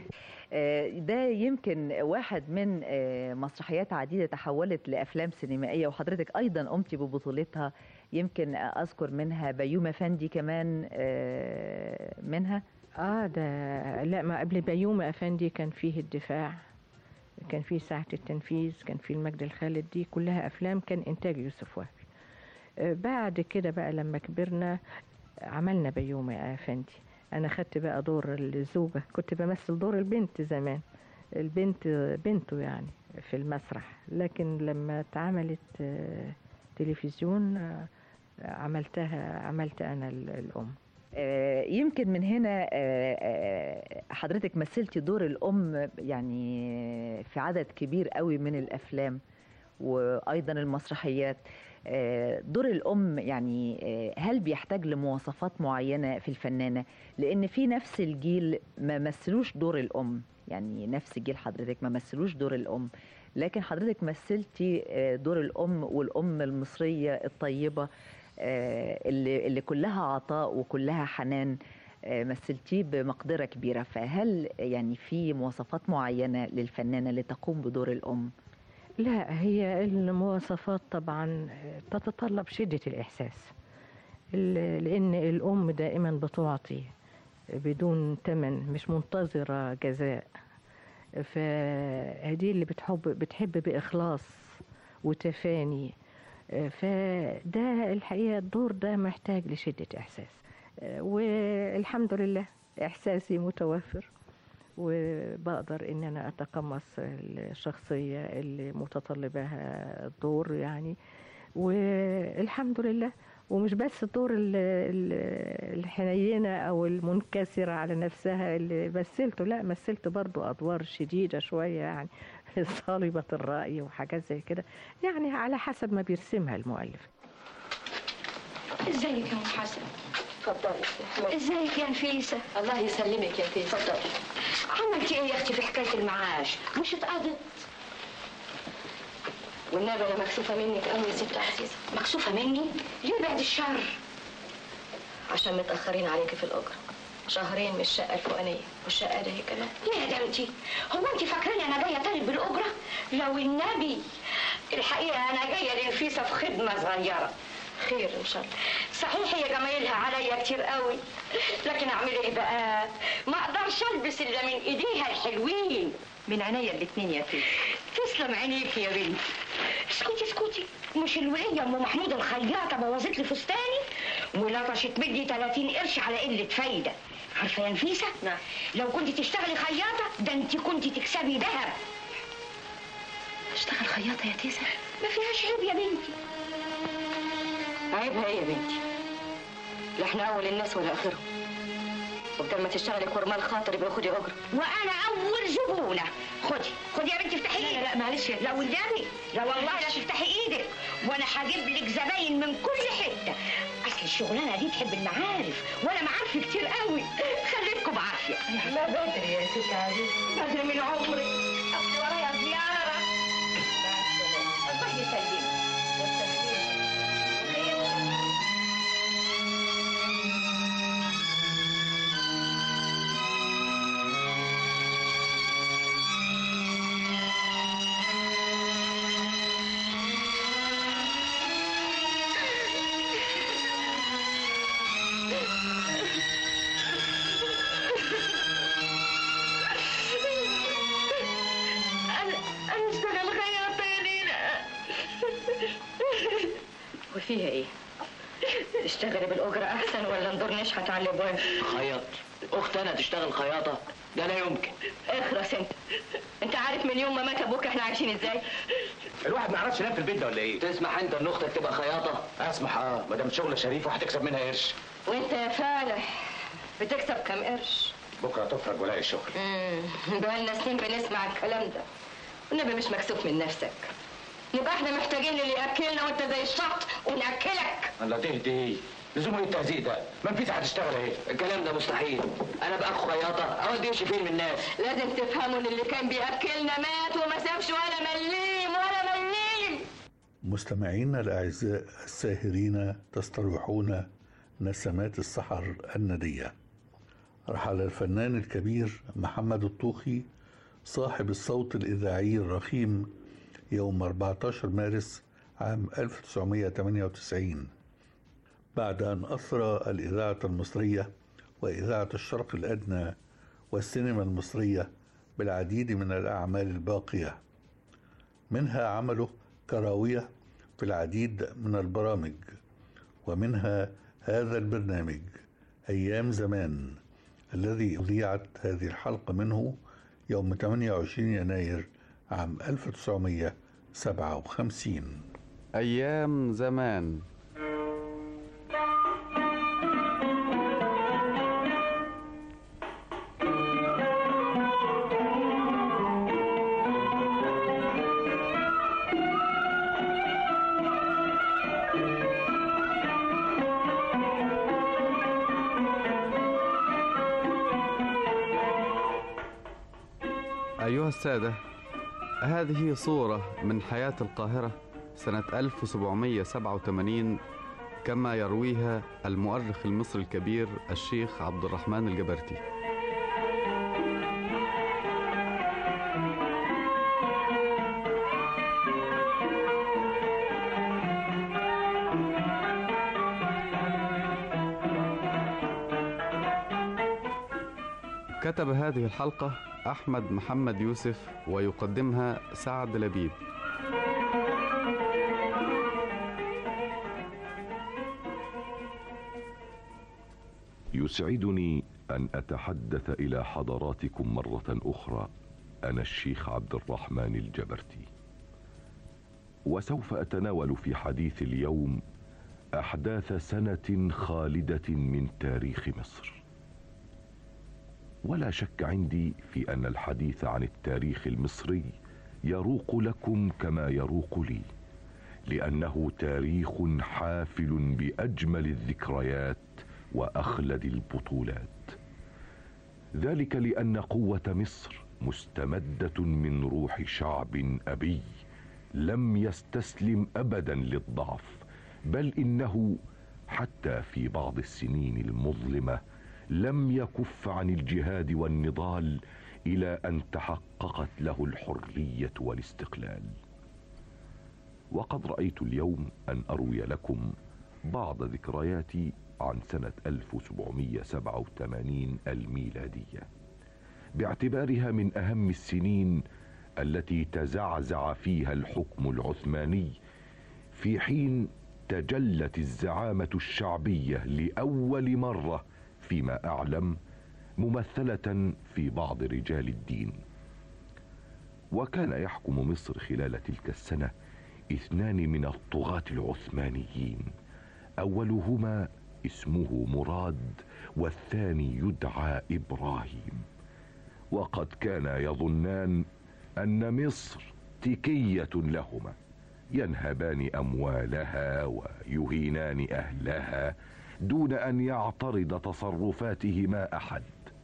آه، ده يمكن واحد من آه، مسرحيات عديدة تحولت لأفلام سينمائية وحضرتك أيضا قمتي ببطولتها يمكن أذكر منها بيومة فندي كمان آه، منها اه ده لا ما قبل بيومة افندي كان فيه الدفاع كان فيه ساعة التنفيذ كان فيه المجد الخالد دي كلها افلام كان انتاج يوسف وهبي آه، بعد كده بقى لما كبرنا عملنا بيومة افندي انا خدت بقى دور الزوجة كنت بمثل دور البنت زمان البنت بنته يعني في المسرح لكن لما اتعملت آه، تلفزيون آه، عملتها عملت انا ال- الام آه، يمكن من هنا آه، آه، حضرتك مثلتي دور الأم يعني في عدد كبير قوي من الأفلام وأيضا المسرحيات آه، دور الأم يعني آه، هل بيحتاج لمواصفات معينة في الفنانة لأن في نفس الجيل ما مثلوش دور الأم يعني نفس جيل حضرتك ما مثلوش دور الأم لكن حضرتك مثلتي آه، دور الأم والأم المصرية الطيبة آه، اللي اللي كلها عطاء وكلها حنان آه، مثلتيه بمقدرة كبيرة فهل يعني في مواصفات معينة للفنانة لتقوم بدور الأم؟ لا هي المواصفات طبعا تتطلب شدة الإحساس ال- لأن الأم دائما بتعطي بدون تمن مش منتظرة جزاء فهذه اللي بتحب بتحب بإخلاص وتفاني فده الحقيقة الدور ده محتاج لشدة إحساس والحمد لله إحساسي متوفر وبقدر ان انا اتقمص الشخصية اللي متطلبها الدور يعني والحمد لله ومش بس الدور ال- ال- الحنينة أو المنكسرة على نفسها اللي مثلته لا مثلت برضو أدوار شديدة شوية يعني صالبة الرأي وحاجات زي كده يعني على حسب ما بيرسمها المؤلف ازيك يا ام حسن اتفضلي ازيك يا نفيسه الله يسلمك يا تيتا اتفضلي عملتي ايه يا اختي في حكايه المعاش مش اتقضت والنبي انا مكسوفه منك قوي يا ست عزيزه مكسوفه مني ليه بعد الشر عشان متاخرين عليكي في الاجره شهرين من الشقه الفوقانيه والشقه ده هي كمان ليه يا بنتي هو انت فاكراني انا جايه طالب بالاجره لو النبي الحقيقه انا جايه لنفيسه في خدمه صغيره خير ان شاء الله صحيح هي جمايلها عليا كتير قوي لكن اعمل ايه بقى ما اقدرش البس الا من ايديها الحلوين من عينيا الاتنين يا تيتا تسلم عينيك يا بنتي اسكتي اسكتي مش الولية ام محمود الخياطة بوظت لي فستاني ولطشت مني 30 قرش على قلة فايدة عارفة يا نفيسة؟ نعم لو كنت تشتغلي خياطة ده انت كنت تكسبي ذهب اشتغل خياطة يا تيسة؟ ما فيهاش عيب يا بنتي عيبها ايه يا بنتي؟ لا احنا اول الناس ولا اخرهم وبدل ما تشتغلي كرمال خاطر يبقى خدي اجره وانا اول زبونه خدي خدي يا بنتي افتحي ايدك لا لا معلش لا والنبي لا والله لا تفتحي ايدك وانا هجيب لك زباين من كل حته اصل الشغلانه دي تحب المعارف وانا معارفي كتير قوي خليكم بعافيه ما بدري يا ست عزيز بدري من عمري اصل ورايا زياره الله يسلمك انا انا اشتغل خياطه يا نينا وفيها ايه؟ تشتغلي بالاجره احسن ولا ندور نشحت على الابواب؟ خياط اخت انا تشتغل خياطه ده لا يمكن اخرس انت انت عارف من يوم ما مات ابوك احنا عايشين ازاي؟ الواحد ما يعرفش ينام في البيت ده ولا ايه تسمح انت ان اختك تبقى خياطه اسمح اه ما دام شغل شريف وهتكسب منها قرش وانت يا فالح بتكسب كام قرش؟ بكره تفرج ولاقي الشغل امم بقالنا سنين بنسمع الكلام ده والنبي مش مكسوف من نفسك يبقى احنا محتاجين اللي ياكلنا وانت زي الشط وناكلك الله تهدي لزوم ايه التهزيق ده ما انت هتشتغل اهي الكلام ده مستحيل انا بقى اخو خياطه اودي وشي فين من الناس لازم تفهموا ان اللي كان بياكلنا مات وما سابش ولا مليم ولا مليم مستمعينا الأعزاء الساهرين تستروحون نسمات السحر الندية رحل الفنان الكبير محمد الطوخي صاحب الصوت الإذاعي الرخيم يوم 14 مارس عام 1998 بعد أن أثرى الإذاعة المصرية وإذاعة الشرق الأدنى والسينما المصرية بالعديد من الأعمال الباقية منها عمله كراوية في العديد من البرامج ومنها هذا البرنامج أيام زمان الذي أذيعت هذه الحلقة منه يوم 28 يناير عام 1957 أيام زمان أيها السادة هذه صورة من حياة القاهرة سنة 1787 كما يرويها المؤرخ المصري الكبير الشيخ عبد الرحمن الجبرتي كتب هذه الحلقة أحمد محمد يوسف ويقدمها سعد لبيب يسعدني ان اتحدث الى حضراتكم مره اخرى انا الشيخ عبد الرحمن الجبرتي وسوف اتناول في حديث اليوم احداث سنه خالده من تاريخ مصر ولا شك عندي في ان الحديث عن التاريخ المصري يروق لكم كما يروق لي لانه تاريخ حافل باجمل الذكريات واخلد البطولات ذلك لان قوه مصر مستمده من روح شعب ابي لم يستسلم ابدا للضعف بل انه حتى في بعض السنين المظلمه لم يكف عن الجهاد والنضال الى ان تحققت له الحريه والاستقلال وقد رايت اليوم ان اروي لكم بعض ذكرياتي عن سنه 1787 الميلاديه باعتبارها من اهم السنين التي تزعزع فيها الحكم العثماني في حين تجلت الزعامه الشعبيه لاول مره فيما اعلم ممثله في بعض رجال الدين وكان يحكم مصر خلال تلك السنه اثنان من الطغاه العثمانيين اولهما اسمه مراد والثاني يدعى ابراهيم وقد كانا يظنان ان مصر تكيه لهما ينهبان اموالها ويهينان اهلها دون ان يعترض تصرفاتهما احد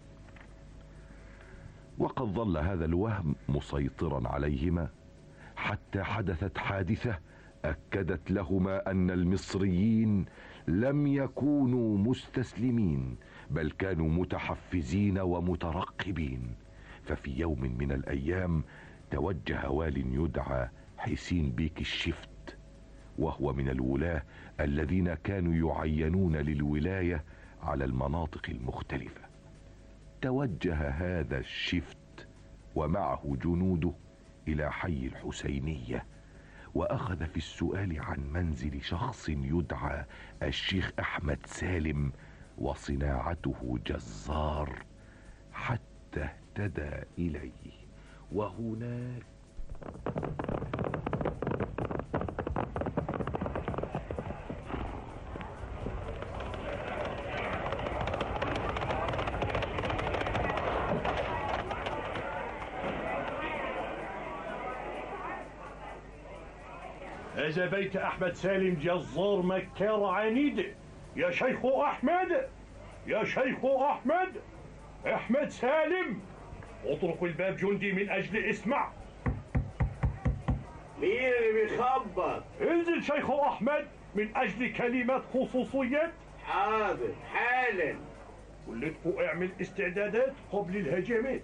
وقد ظل هذا الوهم مسيطرا عليهما حتى حدثت حادثه اكدت لهما ان المصريين لم يكونوا مستسلمين بل كانوا متحفزين ومترقبين ففي يوم من الايام توجه وال يدعى حسين بيك الشفت وهو من الولاه الذين كانوا يعينون للولايه على المناطق المختلفه توجه هذا الشفت ومعه جنوده الى حي الحسينيه واخذ في السؤال عن منزل شخص يدعى الشيخ احمد سالم وصناعته جزار حتى اهتدى اليه وهناك هذا بيت أحمد سالم جزار مكار عنيد يا شيخ أحمد يا شيخ أحمد أحمد سالم اطرق الباب جندي من أجل اسمع مين اللي بيخبط؟ انزل شيخ أحمد من أجل كلمات خصوصيات حاضر حالا ولدكم اعمل استعدادات قبل الهجمات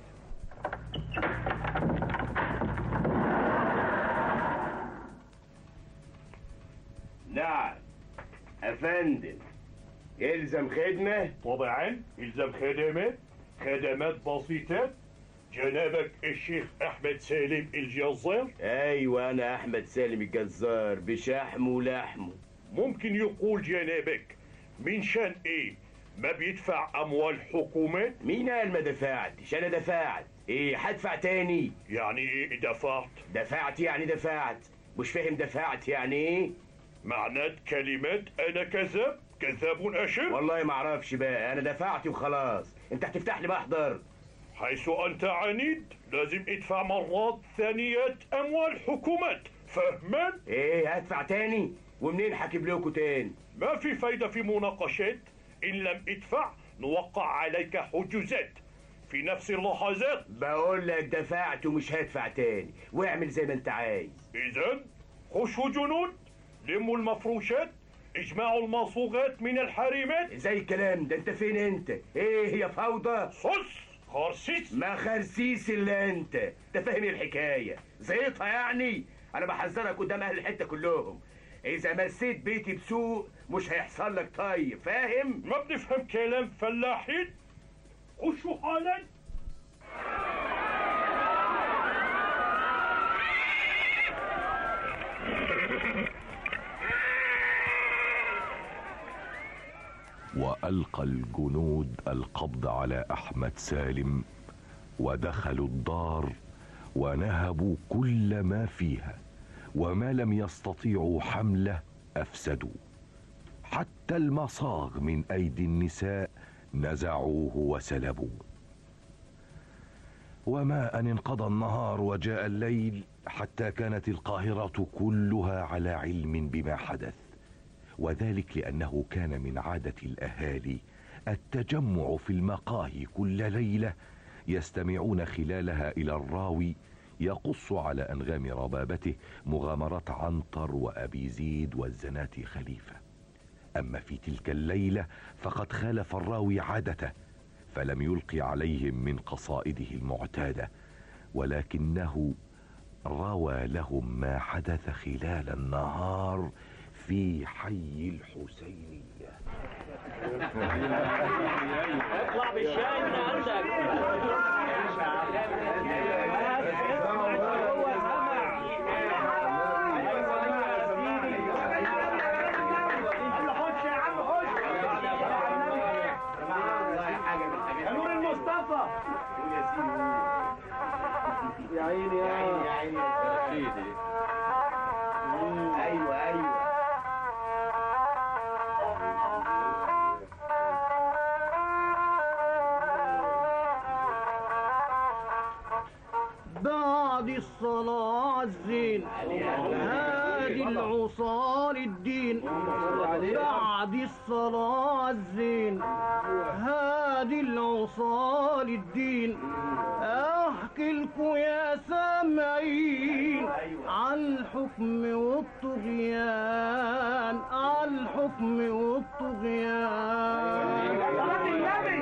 نعم أفندم يلزم خدمة؟ طبعا يلزم خدمات خدمات بسيطات جنابك الشيخ أحمد سالم الجزار أيوة أنا أحمد سالم الجزار بشحم ولحمه ممكن يقول جنابك من شان إيه ما بيدفع أموال حكومات مين قال ما دفعتش أنا دفعت إيه هدفع تاني يعني إيه دفعت دفعت يعني دفعت مش فاهم دفعت يعني إيه معنات كلمات أنا كذاب كذاب أشر والله ما اعرفش بقى انا دفعت وخلاص انت هتفتح لي محضر حيث أنت عنيد لازم ادفع مرات ثانيات أموال حكومات فهمان؟ ايه هدفع تاني ومنين حاكب لكم تاني ما في فايدة في مناقشات إن لم ادفع نوقع عليك حجوزات في نفس اللحظات بقول لك دفعت ومش هدفع تاني واعمل زي ما انت عايز إذا خشوا جنود لموا المفروشات اجمعوا المصوغات من الحريمات زي الكلام ده انت فين انت ايه هي فوضى صص خرسيس ما خرسيس الا انت انت فاهم ايه الحكايه زيطها يعني انا بحذرك قدام اهل الحته كلهم اذا مسيت بيتي بسوء مش هيحصل لك طيب فاهم ما بنفهم كلام فلاحين خشوا حالا والقى الجنود القبض على احمد سالم ودخلوا الدار ونهبوا كل ما فيها وما لم يستطيعوا حمله افسدوا حتى المصاغ من أيدي النساء نزعوه وسلبوه وما أن انقضى النهار وجاء الليل حتى كانت القاهرة كلها على علم بما حدث وذلك لأنه كان من عادة الأهالي التجمع في المقاهي كل ليلة يستمعون خلالها إلى الراوي يقص على أنغام ربابته مغامرات عنتر وأبي زيد والزناتي خليفة أما في تلك الليلة فقد خالف الراوي عادته فلم يلقي عليهم من قصائده المعتادة ولكنه روى لهم ما حدث خلال النهار في حي الحسينية اطلع بالشاي من عندك نور المصطفى يا عيني يا عيني يا سيدي ايوه ايوه بعد الصلاة الزين هادي العصار الدين بعد الصلاة الزين هادي العصار الدين احكي لكم يا سامعين عن الحكم والطغيان عن الحكم والطغيان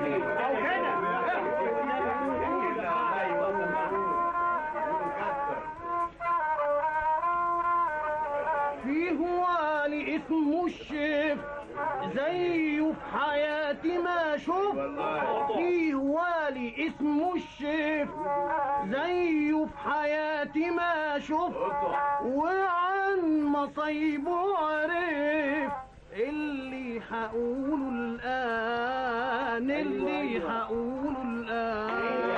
فيه والي اسمه الشيف زيه في حياتي ما شوف فيه والي اسمه الشيف زيه في حياتي ما شوف وعن مصايبه عرف اللي هقوله الآن اللي هقوله الآن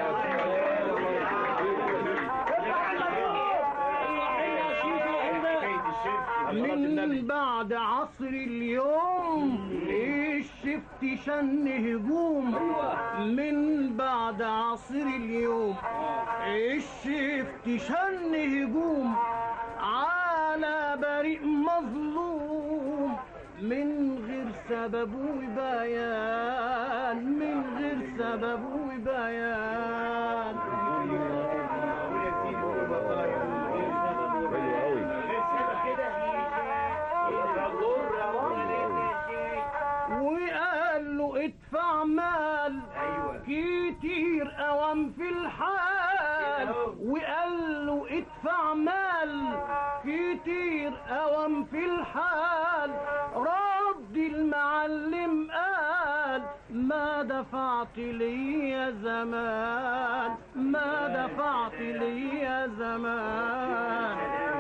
من بعد عصر اليوم الشفت شن هجوم من بعد عصر اليوم الشفت شن هجوم على بريء مظلوم من غير سبب وبيان من غير سبب وبيان وقال له ادفع مال كتير اوام في الحال وقال له ادفع مال كتير اوام في الحال رد المعلم قال ما دفعت لي يا زمان ما دفعت لي يا زمان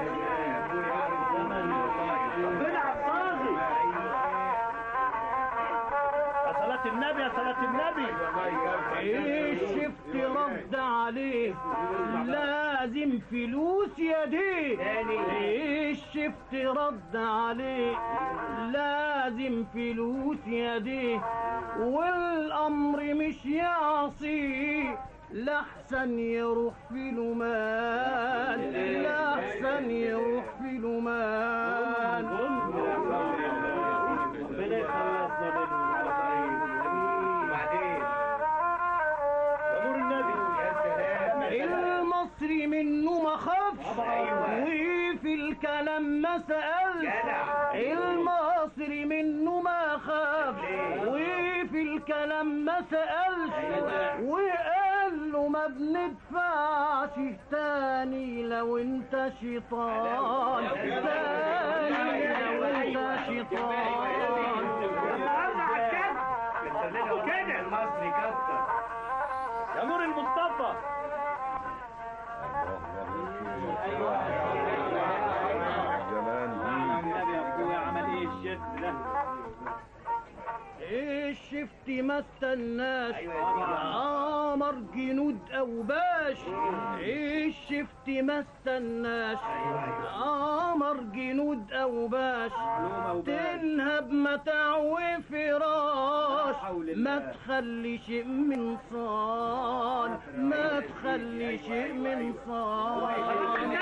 يا صلاة النبي يا صلاة النبي ايه شفت رد عليه لازم فلوس يا دي ايه شفت رد عليه لازم فلوس يا دي والامر مش يعصي لحسن يروح في لمان لحسن يروح في لمان ربنا يخلصنا المصري منه ما خافش وفي الكلام ما سألش المصري منه ما خافش وفي الكلام ما سألش وقال له ما بندفعش تاني لو انت شيطان تاني لو انت شيطان كده المصري كتر يا نور المصطفى الشفت ما استناش عمر جنود او باش الشفت ما استناش عمر جنود او باش تنهب متاع وفراش ما تخلي شيء من صان ما تخلي شيء من صان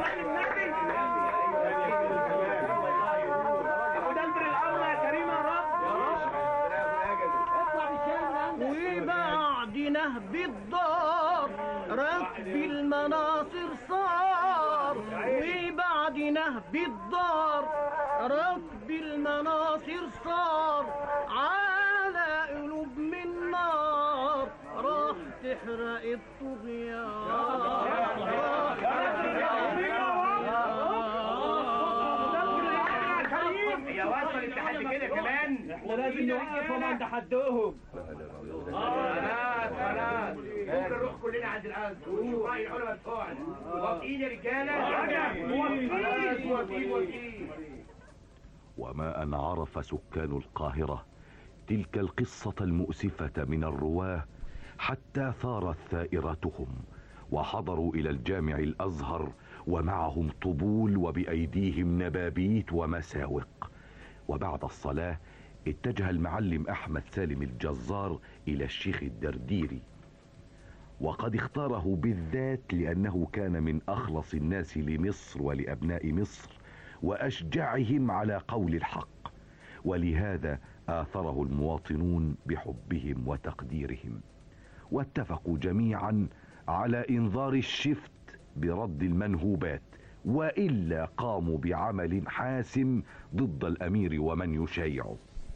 وبعد نهب الدار ركب المناصر صار وبعد نهب الدار ركب المناصر صار على قلوب من نار راح تحرق الطغيان راح يا وصلت لحد كده كمان احنا لازم نوقفهم عند حدهم خلاص خلاص ممكن نروح كلنا عند القلب ونشوف راي العلماء بتوعنا موافقين يا رجاله موافقين موافقين موافقين وما أن عرف سكان القاهرة تلك القصة المؤسفة من الرواه حتى ثارت ثائرتهم وحضروا إلى الجامع الأزهر ومعهم طبول وبأيديهم نبابيت ومساوق وبعد الصلاة اتجه المعلم أحمد سالم الجزار إلى الشيخ الدرديري وقد اختاره بالذات لأنه كان من أخلص الناس لمصر ولأبناء مصر وأشجعهم على قول الحق ولهذا آثره المواطنون بحبهم وتقديرهم واتفقوا جميعا على إنذار الشفت برد المنهوبات وإلا قاموا بعمل حاسم ضد الأمير ومن يشايعه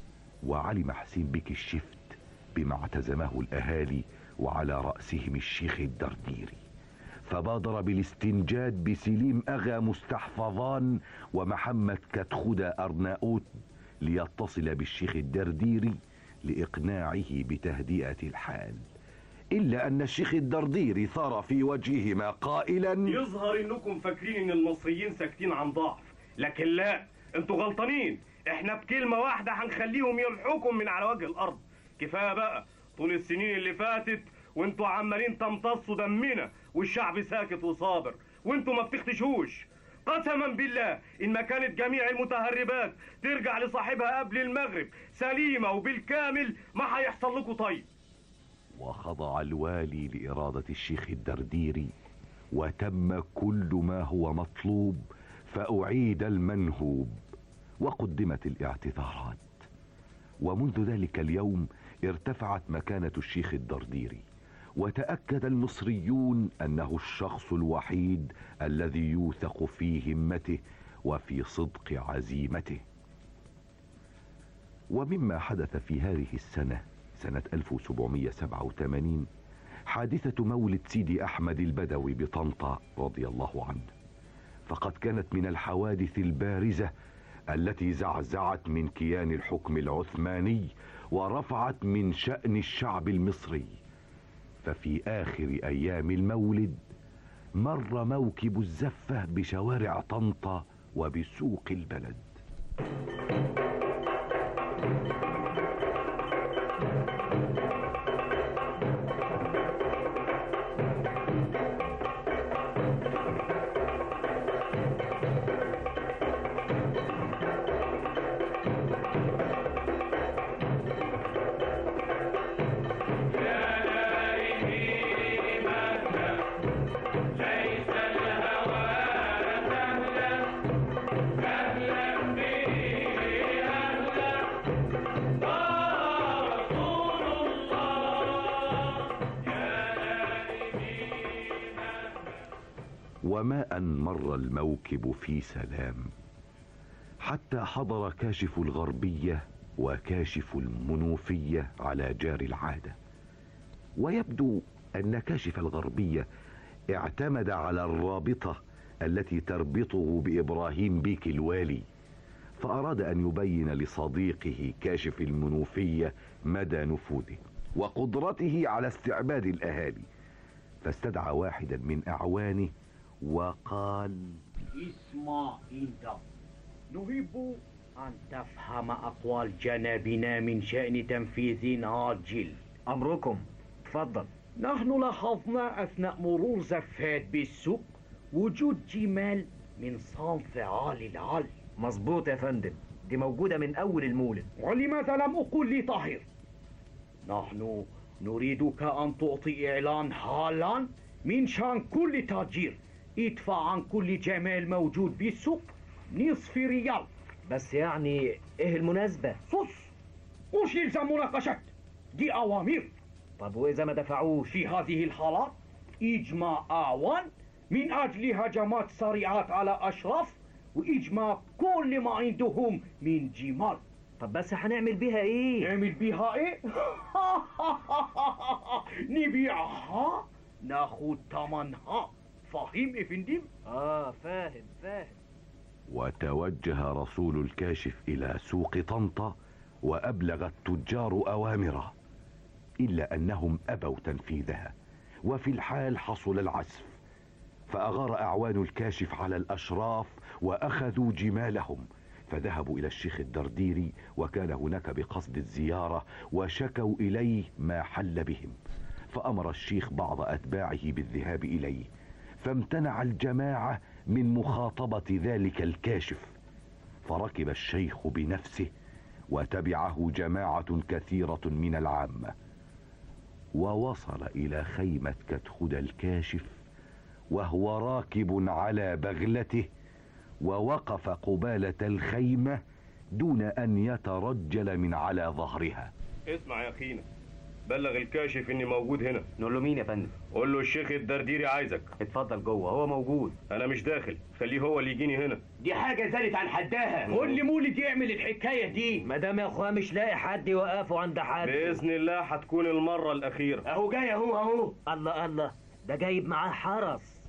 وعلم حسين بك الشفت بما اعتزمه الأهالي وعلى رأسهم الشيخ الدرديري فبادر بالاستنجاد بسليم أغا مستحفظان ومحمد كتخدى أرناؤوت ليتصل بالشيخ الدرديري لإقناعه بتهدئة الحال إلا أن الشيخ الدرديري ثار في وجههما قائلا يظهر انكم فاكرين ان المصريين ساكتين عن ضعف لكن لا انتوا غلطانين احنا بكلمة واحدة هنخليهم يمحوكم من على وجه الارض كفاية بقى طول السنين اللي فاتت وانتوا عمالين تمتصوا دمنا والشعب ساكت وصابر وانتوا ما بتختشوش قسما بالله ان ما كانت جميع المتهربات ترجع لصاحبها قبل المغرب سليمة وبالكامل ما هيحصل لكم طيب وخضع الوالي لإرادة الشيخ الدرديري وتم كل ما هو مطلوب فأعيد المنهوب وقدمت الاعتذارات ومنذ ذلك اليوم ارتفعت مكانة الشيخ الدرديري وتأكد المصريون أنه الشخص الوحيد الذي يوثق في همته وفي صدق عزيمته ومما حدث في هذه السنة سنة 1787 حادثة مولد سيدي أحمد البدوي بطنطا رضي الله عنه فقد كانت من الحوادث البارزة التي زعزعت من كيان الحكم العثماني ورفعت من شأن الشعب المصري ففي آخر أيام المولد مر موكب الزفة بشوارع طنطا وبسوق البلد وما أن مر الموكب في سلام حتى حضر كاشف الغربية وكاشف المنوفية على جار العادة ويبدو أن كاشف الغربية اعتمد على الرابطة التي تربطه بإبراهيم بيك الوالي فأراد أن يبين لصديقه كاشف المنوفية مدى نفوذه وقدرته على استعباد الأهالي فاستدعى واحدا من أعوانه وقال اسمع انت نحب أن تفهم أقوال جنابنا من شأن تنفيذ عاجل أمركم تفضل نحن لاحظنا أثناء مرور زفات بالسوق وجود جمال من صنف عالي العال مظبوط يا فندم دي موجودة من أول المولد ولماذا لم أقل لطاهر نحن نريدك أن تعطي إعلان حالا من شان كل تاجير ادفع عن كل جمال موجود بالسوق نصف ريال بس يعني إيه المناسبة صص مش يلزم مناقشات دي أوامر طب وإذا ما دفعوش في هذه الحالات إجماع أعوان من أجل هجمات سريعات على أشراف وإجماع كل ما عندهم من جمال طب بس هنعمل بيها إيه؟ نعمل بيها إيه؟ نبيعها ناخد تمنها فاهم يا فندم؟ آه فاهم فاهم وتوجه رسول الكاشف إلى سوق طنطا وأبلغ التجار أوامره إلا أنهم أبوا تنفيذها وفي الحال حصل العسف فأغار أعوان الكاشف على الأشراف وأخذوا جمالهم فذهبوا إلى الشيخ الدرديري وكان هناك بقصد الزيارة وشكوا إليه ما حل بهم فأمر الشيخ بعض أتباعه بالذهاب إليه فامتنع الجماعة من مخاطبة ذلك الكاشف فركب الشيخ بنفسه وتبعه جماعة كثيرة من العامة ووصل إلى خيمة كتخدى الكاشف وهو راكب على بغلته ووقف قبالة الخيمة دون أن يترجل من على ظهرها اسمع يا اخينا بلغ الكاشف اني موجود هنا نقول له مين يا فندم قول له الشيخ الدرديري عايزك اتفضل جوه هو موجود انا مش داخل خليه هو اللي يجيني هنا دي حاجة زادت عن حدها كل مولد يعمل الحكاية دي ما دام يا اخويا مش لاقي حد يوقفه عند حد باذن الله هتكون المره الاخيره اهو جاي اهو اهو الله الله ده جايب معاه حرس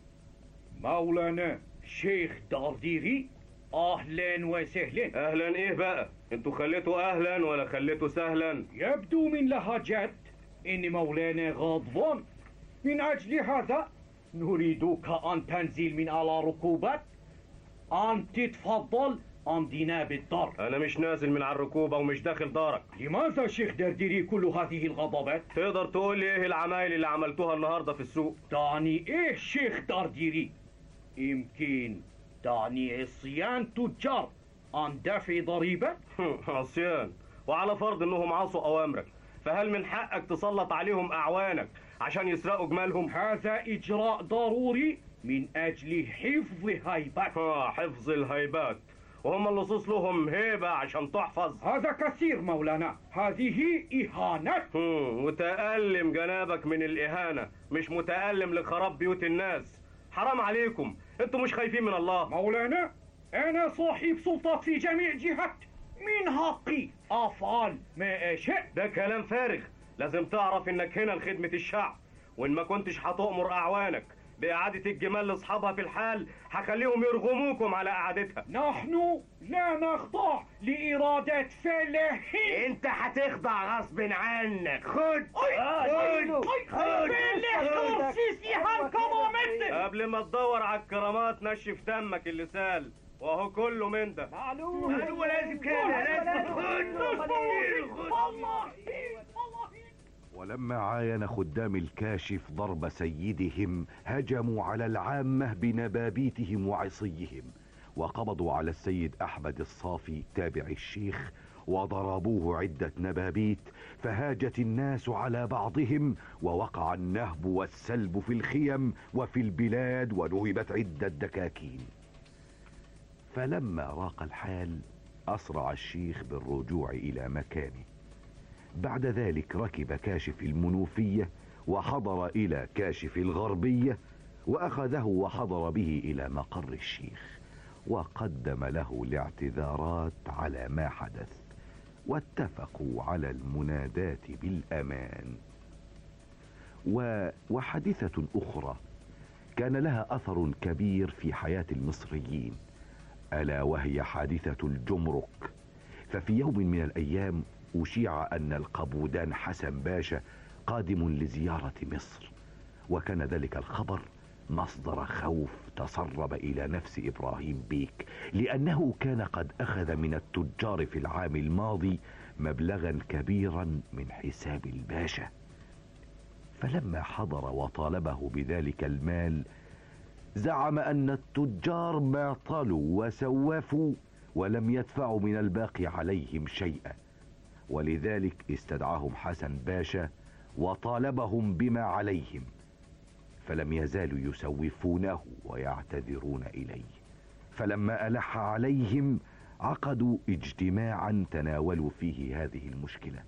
مولانا شيخ درديري اهلا وسهلا اهلا ايه بقى انتوا خليتوا اهلا ولا خليتوا سهلا يبدو من لهجات ان مولانا غاضبان من اجل هذا نريدك ان تنزل من على ركوبك ان تتفضل عندنا بالدار انا مش نازل من على الركوبه ومش داخل دارك لماذا شيخ درديري كل هذه الغضبات تقدر تقول لي ايه العمايل اللي عملتوها النهارده في السوق دعني ايه شيخ درديري يمكن دعني عصيان تجار عن دفع ضريبة عصيان وعلى فرض انهم عصوا اوامرك فهل من حقك تسلط عليهم اعوانك عشان يسرقوا جمالهم هذا اجراء ضروري من اجل حفظ هيبتك اه حفظ الهيبات وهم اللصوص لهم هيبة عشان تحفظ هذا كثير مولانا هذه إهانة متألم جنابك من الإهانة مش متألم لخراب بيوت الناس حرام عليكم انتوا مش خايفين من الله مولانا أنا صاحب سلطات في جميع جهات من حقي أفعل ما أشاء ده كلام فارغ لازم تعرف انك هنا لخدمة الشعب وان ما كنتش هتؤمر اعوانك بإعادة الجمال لأصحابها في الحال هخليهم يرغموكم على إعادتها نحن لا نخضع لإرادات فلاحين انت هتخضع غصب عنك خد خد خد قبل ما تدور على الكرامات نشف دمك اللي سال وهو كله من ده معلوم هو لازم كده لازم خد ولما عاين خدام الكاشف ضرب سيدهم هجموا على العامة بنبابيتهم وعصيهم وقبضوا على السيد أحمد الصافي تابع الشيخ وضربوه عدة نبابيت فهاجت الناس على بعضهم ووقع النهب والسلب في الخيم وفي البلاد ونهبت عدة دكاكين فلما راق الحال أسرع الشيخ بالرجوع إلى مكانه بعد ذلك ركب كاشف المنوفية وحضر إلى كاشف الغربية وأخذه وحضر به إلى مقر الشيخ وقدم له الاعتذارات على ما حدث واتفقوا على المناداة بالأمان و... وحادثة أخرى كان لها أثر كبير في حياة المصريين ألا وهي حادثة الجمرك ففي يوم من الأيام أشيع أن القبودان حسن باشا قادم لزيارة مصر وكان ذلك الخبر مصدر خوف تسرب إلى نفس إبراهيم بيك لأنه كان قد أخذ من التجار في العام الماضي مبلغا كبيرا من حساب الباشا فلما حضر وطالبه بذلك المال زعم أن التجار باطلوا وسوفوا ولم يدفعوا من الباقي عليهم شيئا ولذلك استدعاهم حسن باشا وطالبهم بما عليهم فلم يزالوا يسوفونه ويعتذرون إليه فلما ألح عليهم عقدوا اجتماعا تناولوا فيه هذه المشكلة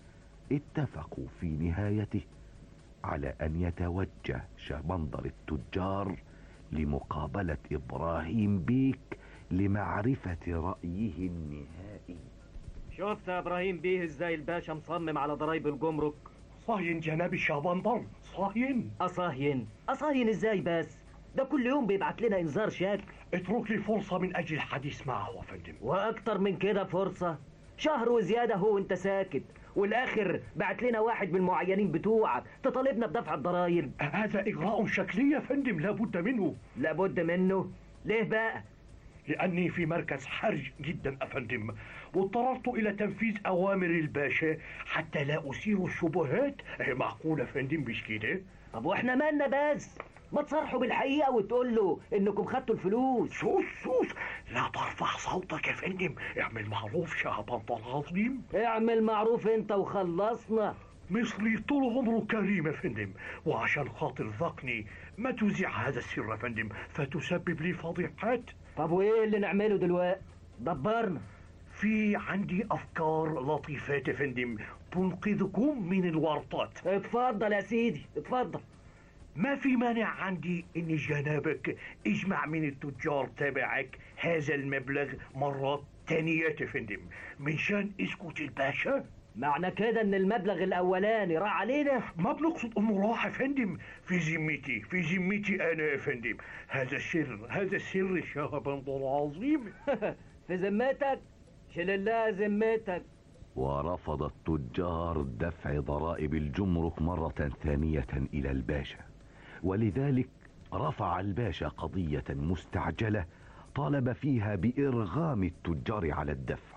اتفقوا في نهايته على أن يتوجه شمندر التجار لمقابلة إبراهيم بيك لمعرفة رأيه النهائي شفت يا ابراهيم بيه ازاي الباشا مصمم على ضرايب الجمرك صاين جناب الشابندر صاين اصاهين اصاهين ازاي بس ده كل يوم بيبعت لنا انذار شكل اترك لي فرصة من أجل الحديث معه يا فندم واكتر من كده فرصة شهر وزيادة هو انت ساكت والاخر بعت لنا واحد من المعينين بتوعك تطالبنا بدفع الضرايب هذا إجراء شكلي يا فندم لابد منه لابد منه ليه بقى لأني في مركز حرج جدا أفندم واضطررت إلى تنفيذ أوامر الباشا حتى لا أثير الشبهات إيه معقولة فندم مش كده؟ طب واحنا مالنا بس ما تصرحوا بالحقيقة وتقول له انكم خدتوا الفلوس سوس سوس لا ترفع صوتك يا فندم اعمل معروف شهبان العظيم اعمل معروف انت وخلصنا مصري طول عمره كريم يا فندم وعشان خاطر ذقني ما تذيع هذا السر يا فندم فتسبب لي فضيحات طب وايه اللي نعمله دلوقتي دبرنا في عندي افكار لطيفات يا فندم تنقذكم من الورطات اتفضل يا سيدي اتفضل ما في مانع عندي ان جنابك اجمع من التجار تبعك هذا المبلغ مرات تانية يا فندم من شان اسكت الباشا معنى كده ان المبلغ الاولاني راح علينا ما بنقصد انه راح يا فندم في ذمتي في ذمتي انا يا فندم هذا سر هذا سر شهبند العظيم في ذمتك شيل الله ذمتك ورفض التجار دفع ضرائب الجمرك مرة ثانية إلى الباشا ولذلك رفع الباشا قضية مستعجلة طالب فيها بإرغام التجار على الدفع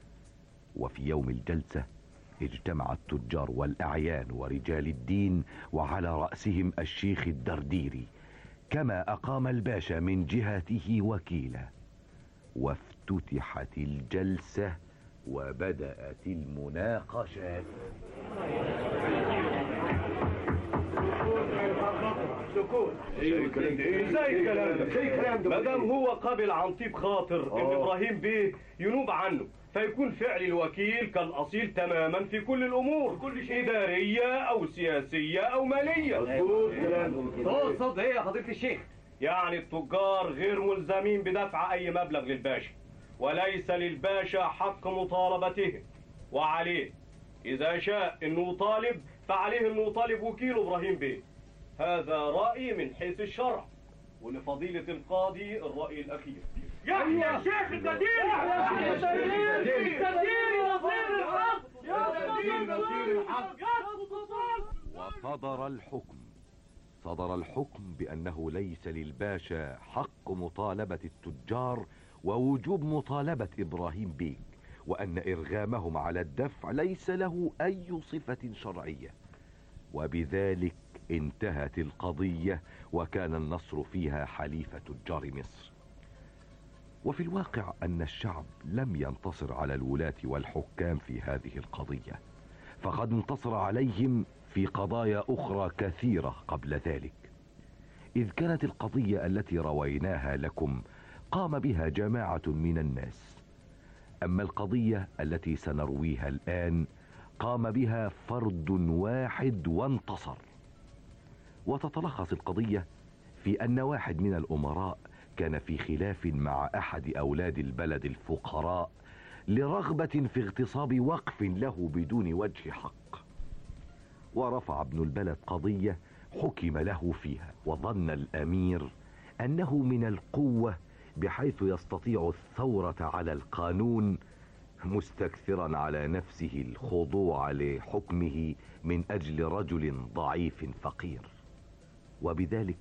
وفي يوم الجلسة اجتمع التجار والأعيان ورجال الدين وعلى رأسهم الشيخ الدرديري كما أقام الباشا من جهته وكيلا وافتتحت الجلسة وبدأت المناقشات سكوت ازاي الكلام ده ازاي الكلام ده ما دام هو قابل عن طيب خاطر ان ابراهيم بيه ينوب عنه فيكون فعل الوكيل كالاصيل تماما في كل الامور كل شيء اداريه او سياسيه او ماليه مظبوط تقصد ايه يا فضيله الشيخ يعني التجار غير ملزمين بدفع اي مبلغ للباشا وليس للباشا حق مطالبته وعليه اذا شاء انه يطالب فعليه انه يطالب وكيل ابراهيم بيه هذا رأيي من حيث الشرع ولفضيلة القاضي الرأي الأخير يحيى يا شيخ القدير يحيى القدير القدير نصير الحق يا قدير نصير الحق وصدر الحكم صدر الحكم بأنه ليس للباشا حق مطالبة التجار ووجوب مطالبة إبراهيم بيك وأن إرغامهم على الدفع ليس له أي صفة شرعية وبذلك انتهت القضية وكان النصر فيها حليف تجار مصر وفي الواقع أن الشعب لم ينتصر على الولاة والحكام في هذه القضية فقد انتصر عليهم في قضايا أخرى كثيرة قبل ذلك إذ كانت القضية التي رويناها لكم قام بها جماعة من الناس أما القضية التي سنرويها الآن قام بها فرد واحد وانتصر وتتلخص القضية في أن واحد من الأمراء كان في خلاف مع أحد أولاد البلد الفقراء لرغبة في اغتصاب وقف له بدون وجه حق ورفع ابن البلد قضية حكم له فيها وظن الأمير أنه من القوة بحيث يستطيع الثورة على القانون مستكثرا على نفسه الخضوع لحكمه من أجل رجل ضعيف فقير وبذلك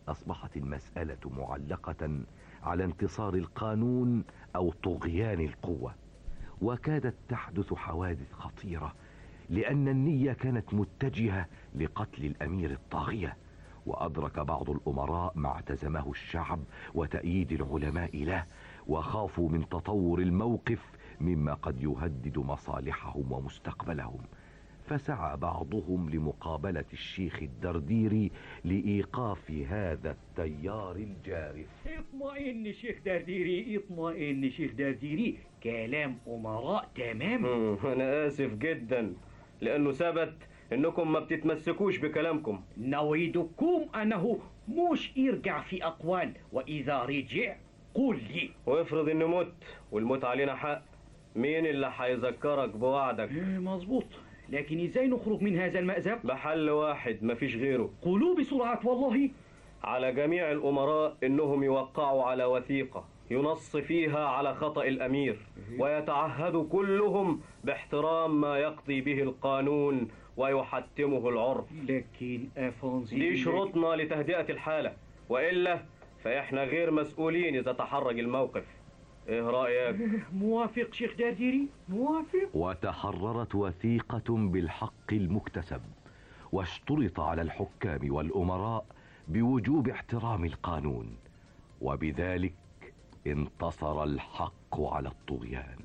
أصبحت المسألة معلقة على انتصار القانون أو طغيان القوة وكادت تحدث حوادث خطيرة لأن النية كانت متجهة لقتل الأمير الطاغية وأدرك بعض الأمراء ما اعتزمه الشعب وتأييد العلماء له وخافوا من تطور الموقف مما قد يهدد مصالحهم ومستقبلهم فسعى بعضهم لمقابلة الشيخ الدرديري لإيقاف هذا التيار الجارف اطمئن شيخ درديري اطمئن شيخ درديري كلام أمراء تمام أنا آسف جدا لأنه ثبت إنكم ما بتتمسكوش بكلامكم نريدكم أنه مش يرجع في أقوال وإذا رجع قل لي وافرض إنه مت والموت علينا حق مين اللي هيذكرك بوعدك مظبوط لكن ازاي نخرج من هذا المأزق بحل واحد مفيش غيره قولوا بسرعة والله على جميع الأمراء إنهم يوقعوا على وثيقة ينص فيها على خطأ الأمير ويتعهدوا كلهم باحترام ما يقضي به القانون ويحتمه العرف لكن أفونزي دي شروطنا لتهدئة الحالة وإلا فإحنا غير مسؤولين إذا تحرج الموقف إيه رأيك؟ موافق شيخ درديري موافق وتحررت وثيقة بالحق المكتسب واشترط على الحكام والأمراء بوجوب احترام القانون وبذلك انتصر الحق على الطغيان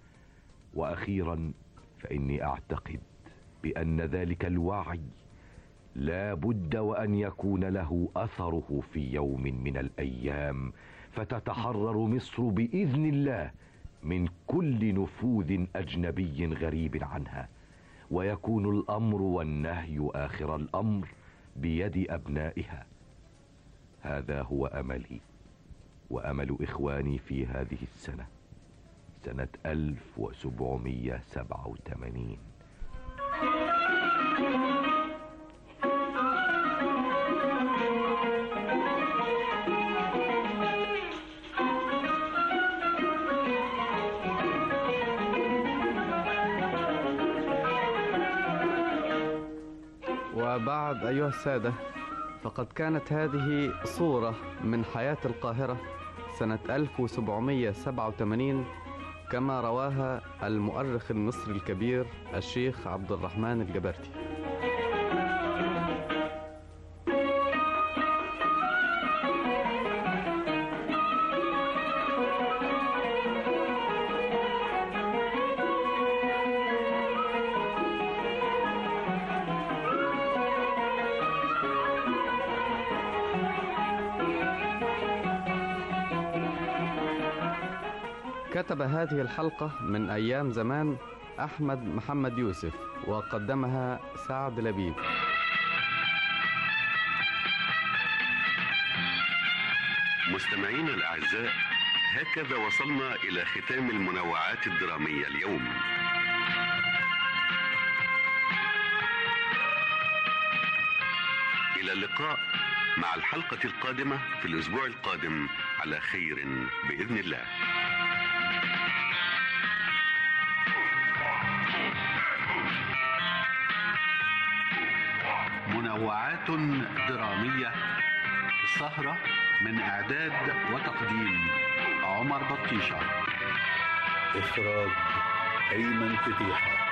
وأخيرا فإني أعتقد بأن ذلك الوعي لا بد وأن يكون له أثره في يوم من الأيام فتتحرر مصر باذن الله من كل نفوذ اجنبي غريب عنها ويكون الامر والنهي اخر الامر بيد ابنائها هذا هو املي وامل اخواني في هذه السنه سنه 1787 وبعد أيها السادة فقد كانت هذه صورة من حياة القاهرة سنة 1787 كما رواها المؤرخ المصري الكبير الشيخ عبد الرحمن الجبرتي كتب هذه الحلقة من أيام زمان أحمد محمد يوسف وقدمها سعد لبيب مستمعينا الأعزاء هكذا وصلنا إلى ختام المنوعات الدرامية اليوم إلى اللقاء مع الحلقة القادمة في الأسبوع القادم على خير بإذن الله منوعات درامية السهرة من إعداد وتقديم عمر بطيشة إخراج أيمن فتيحة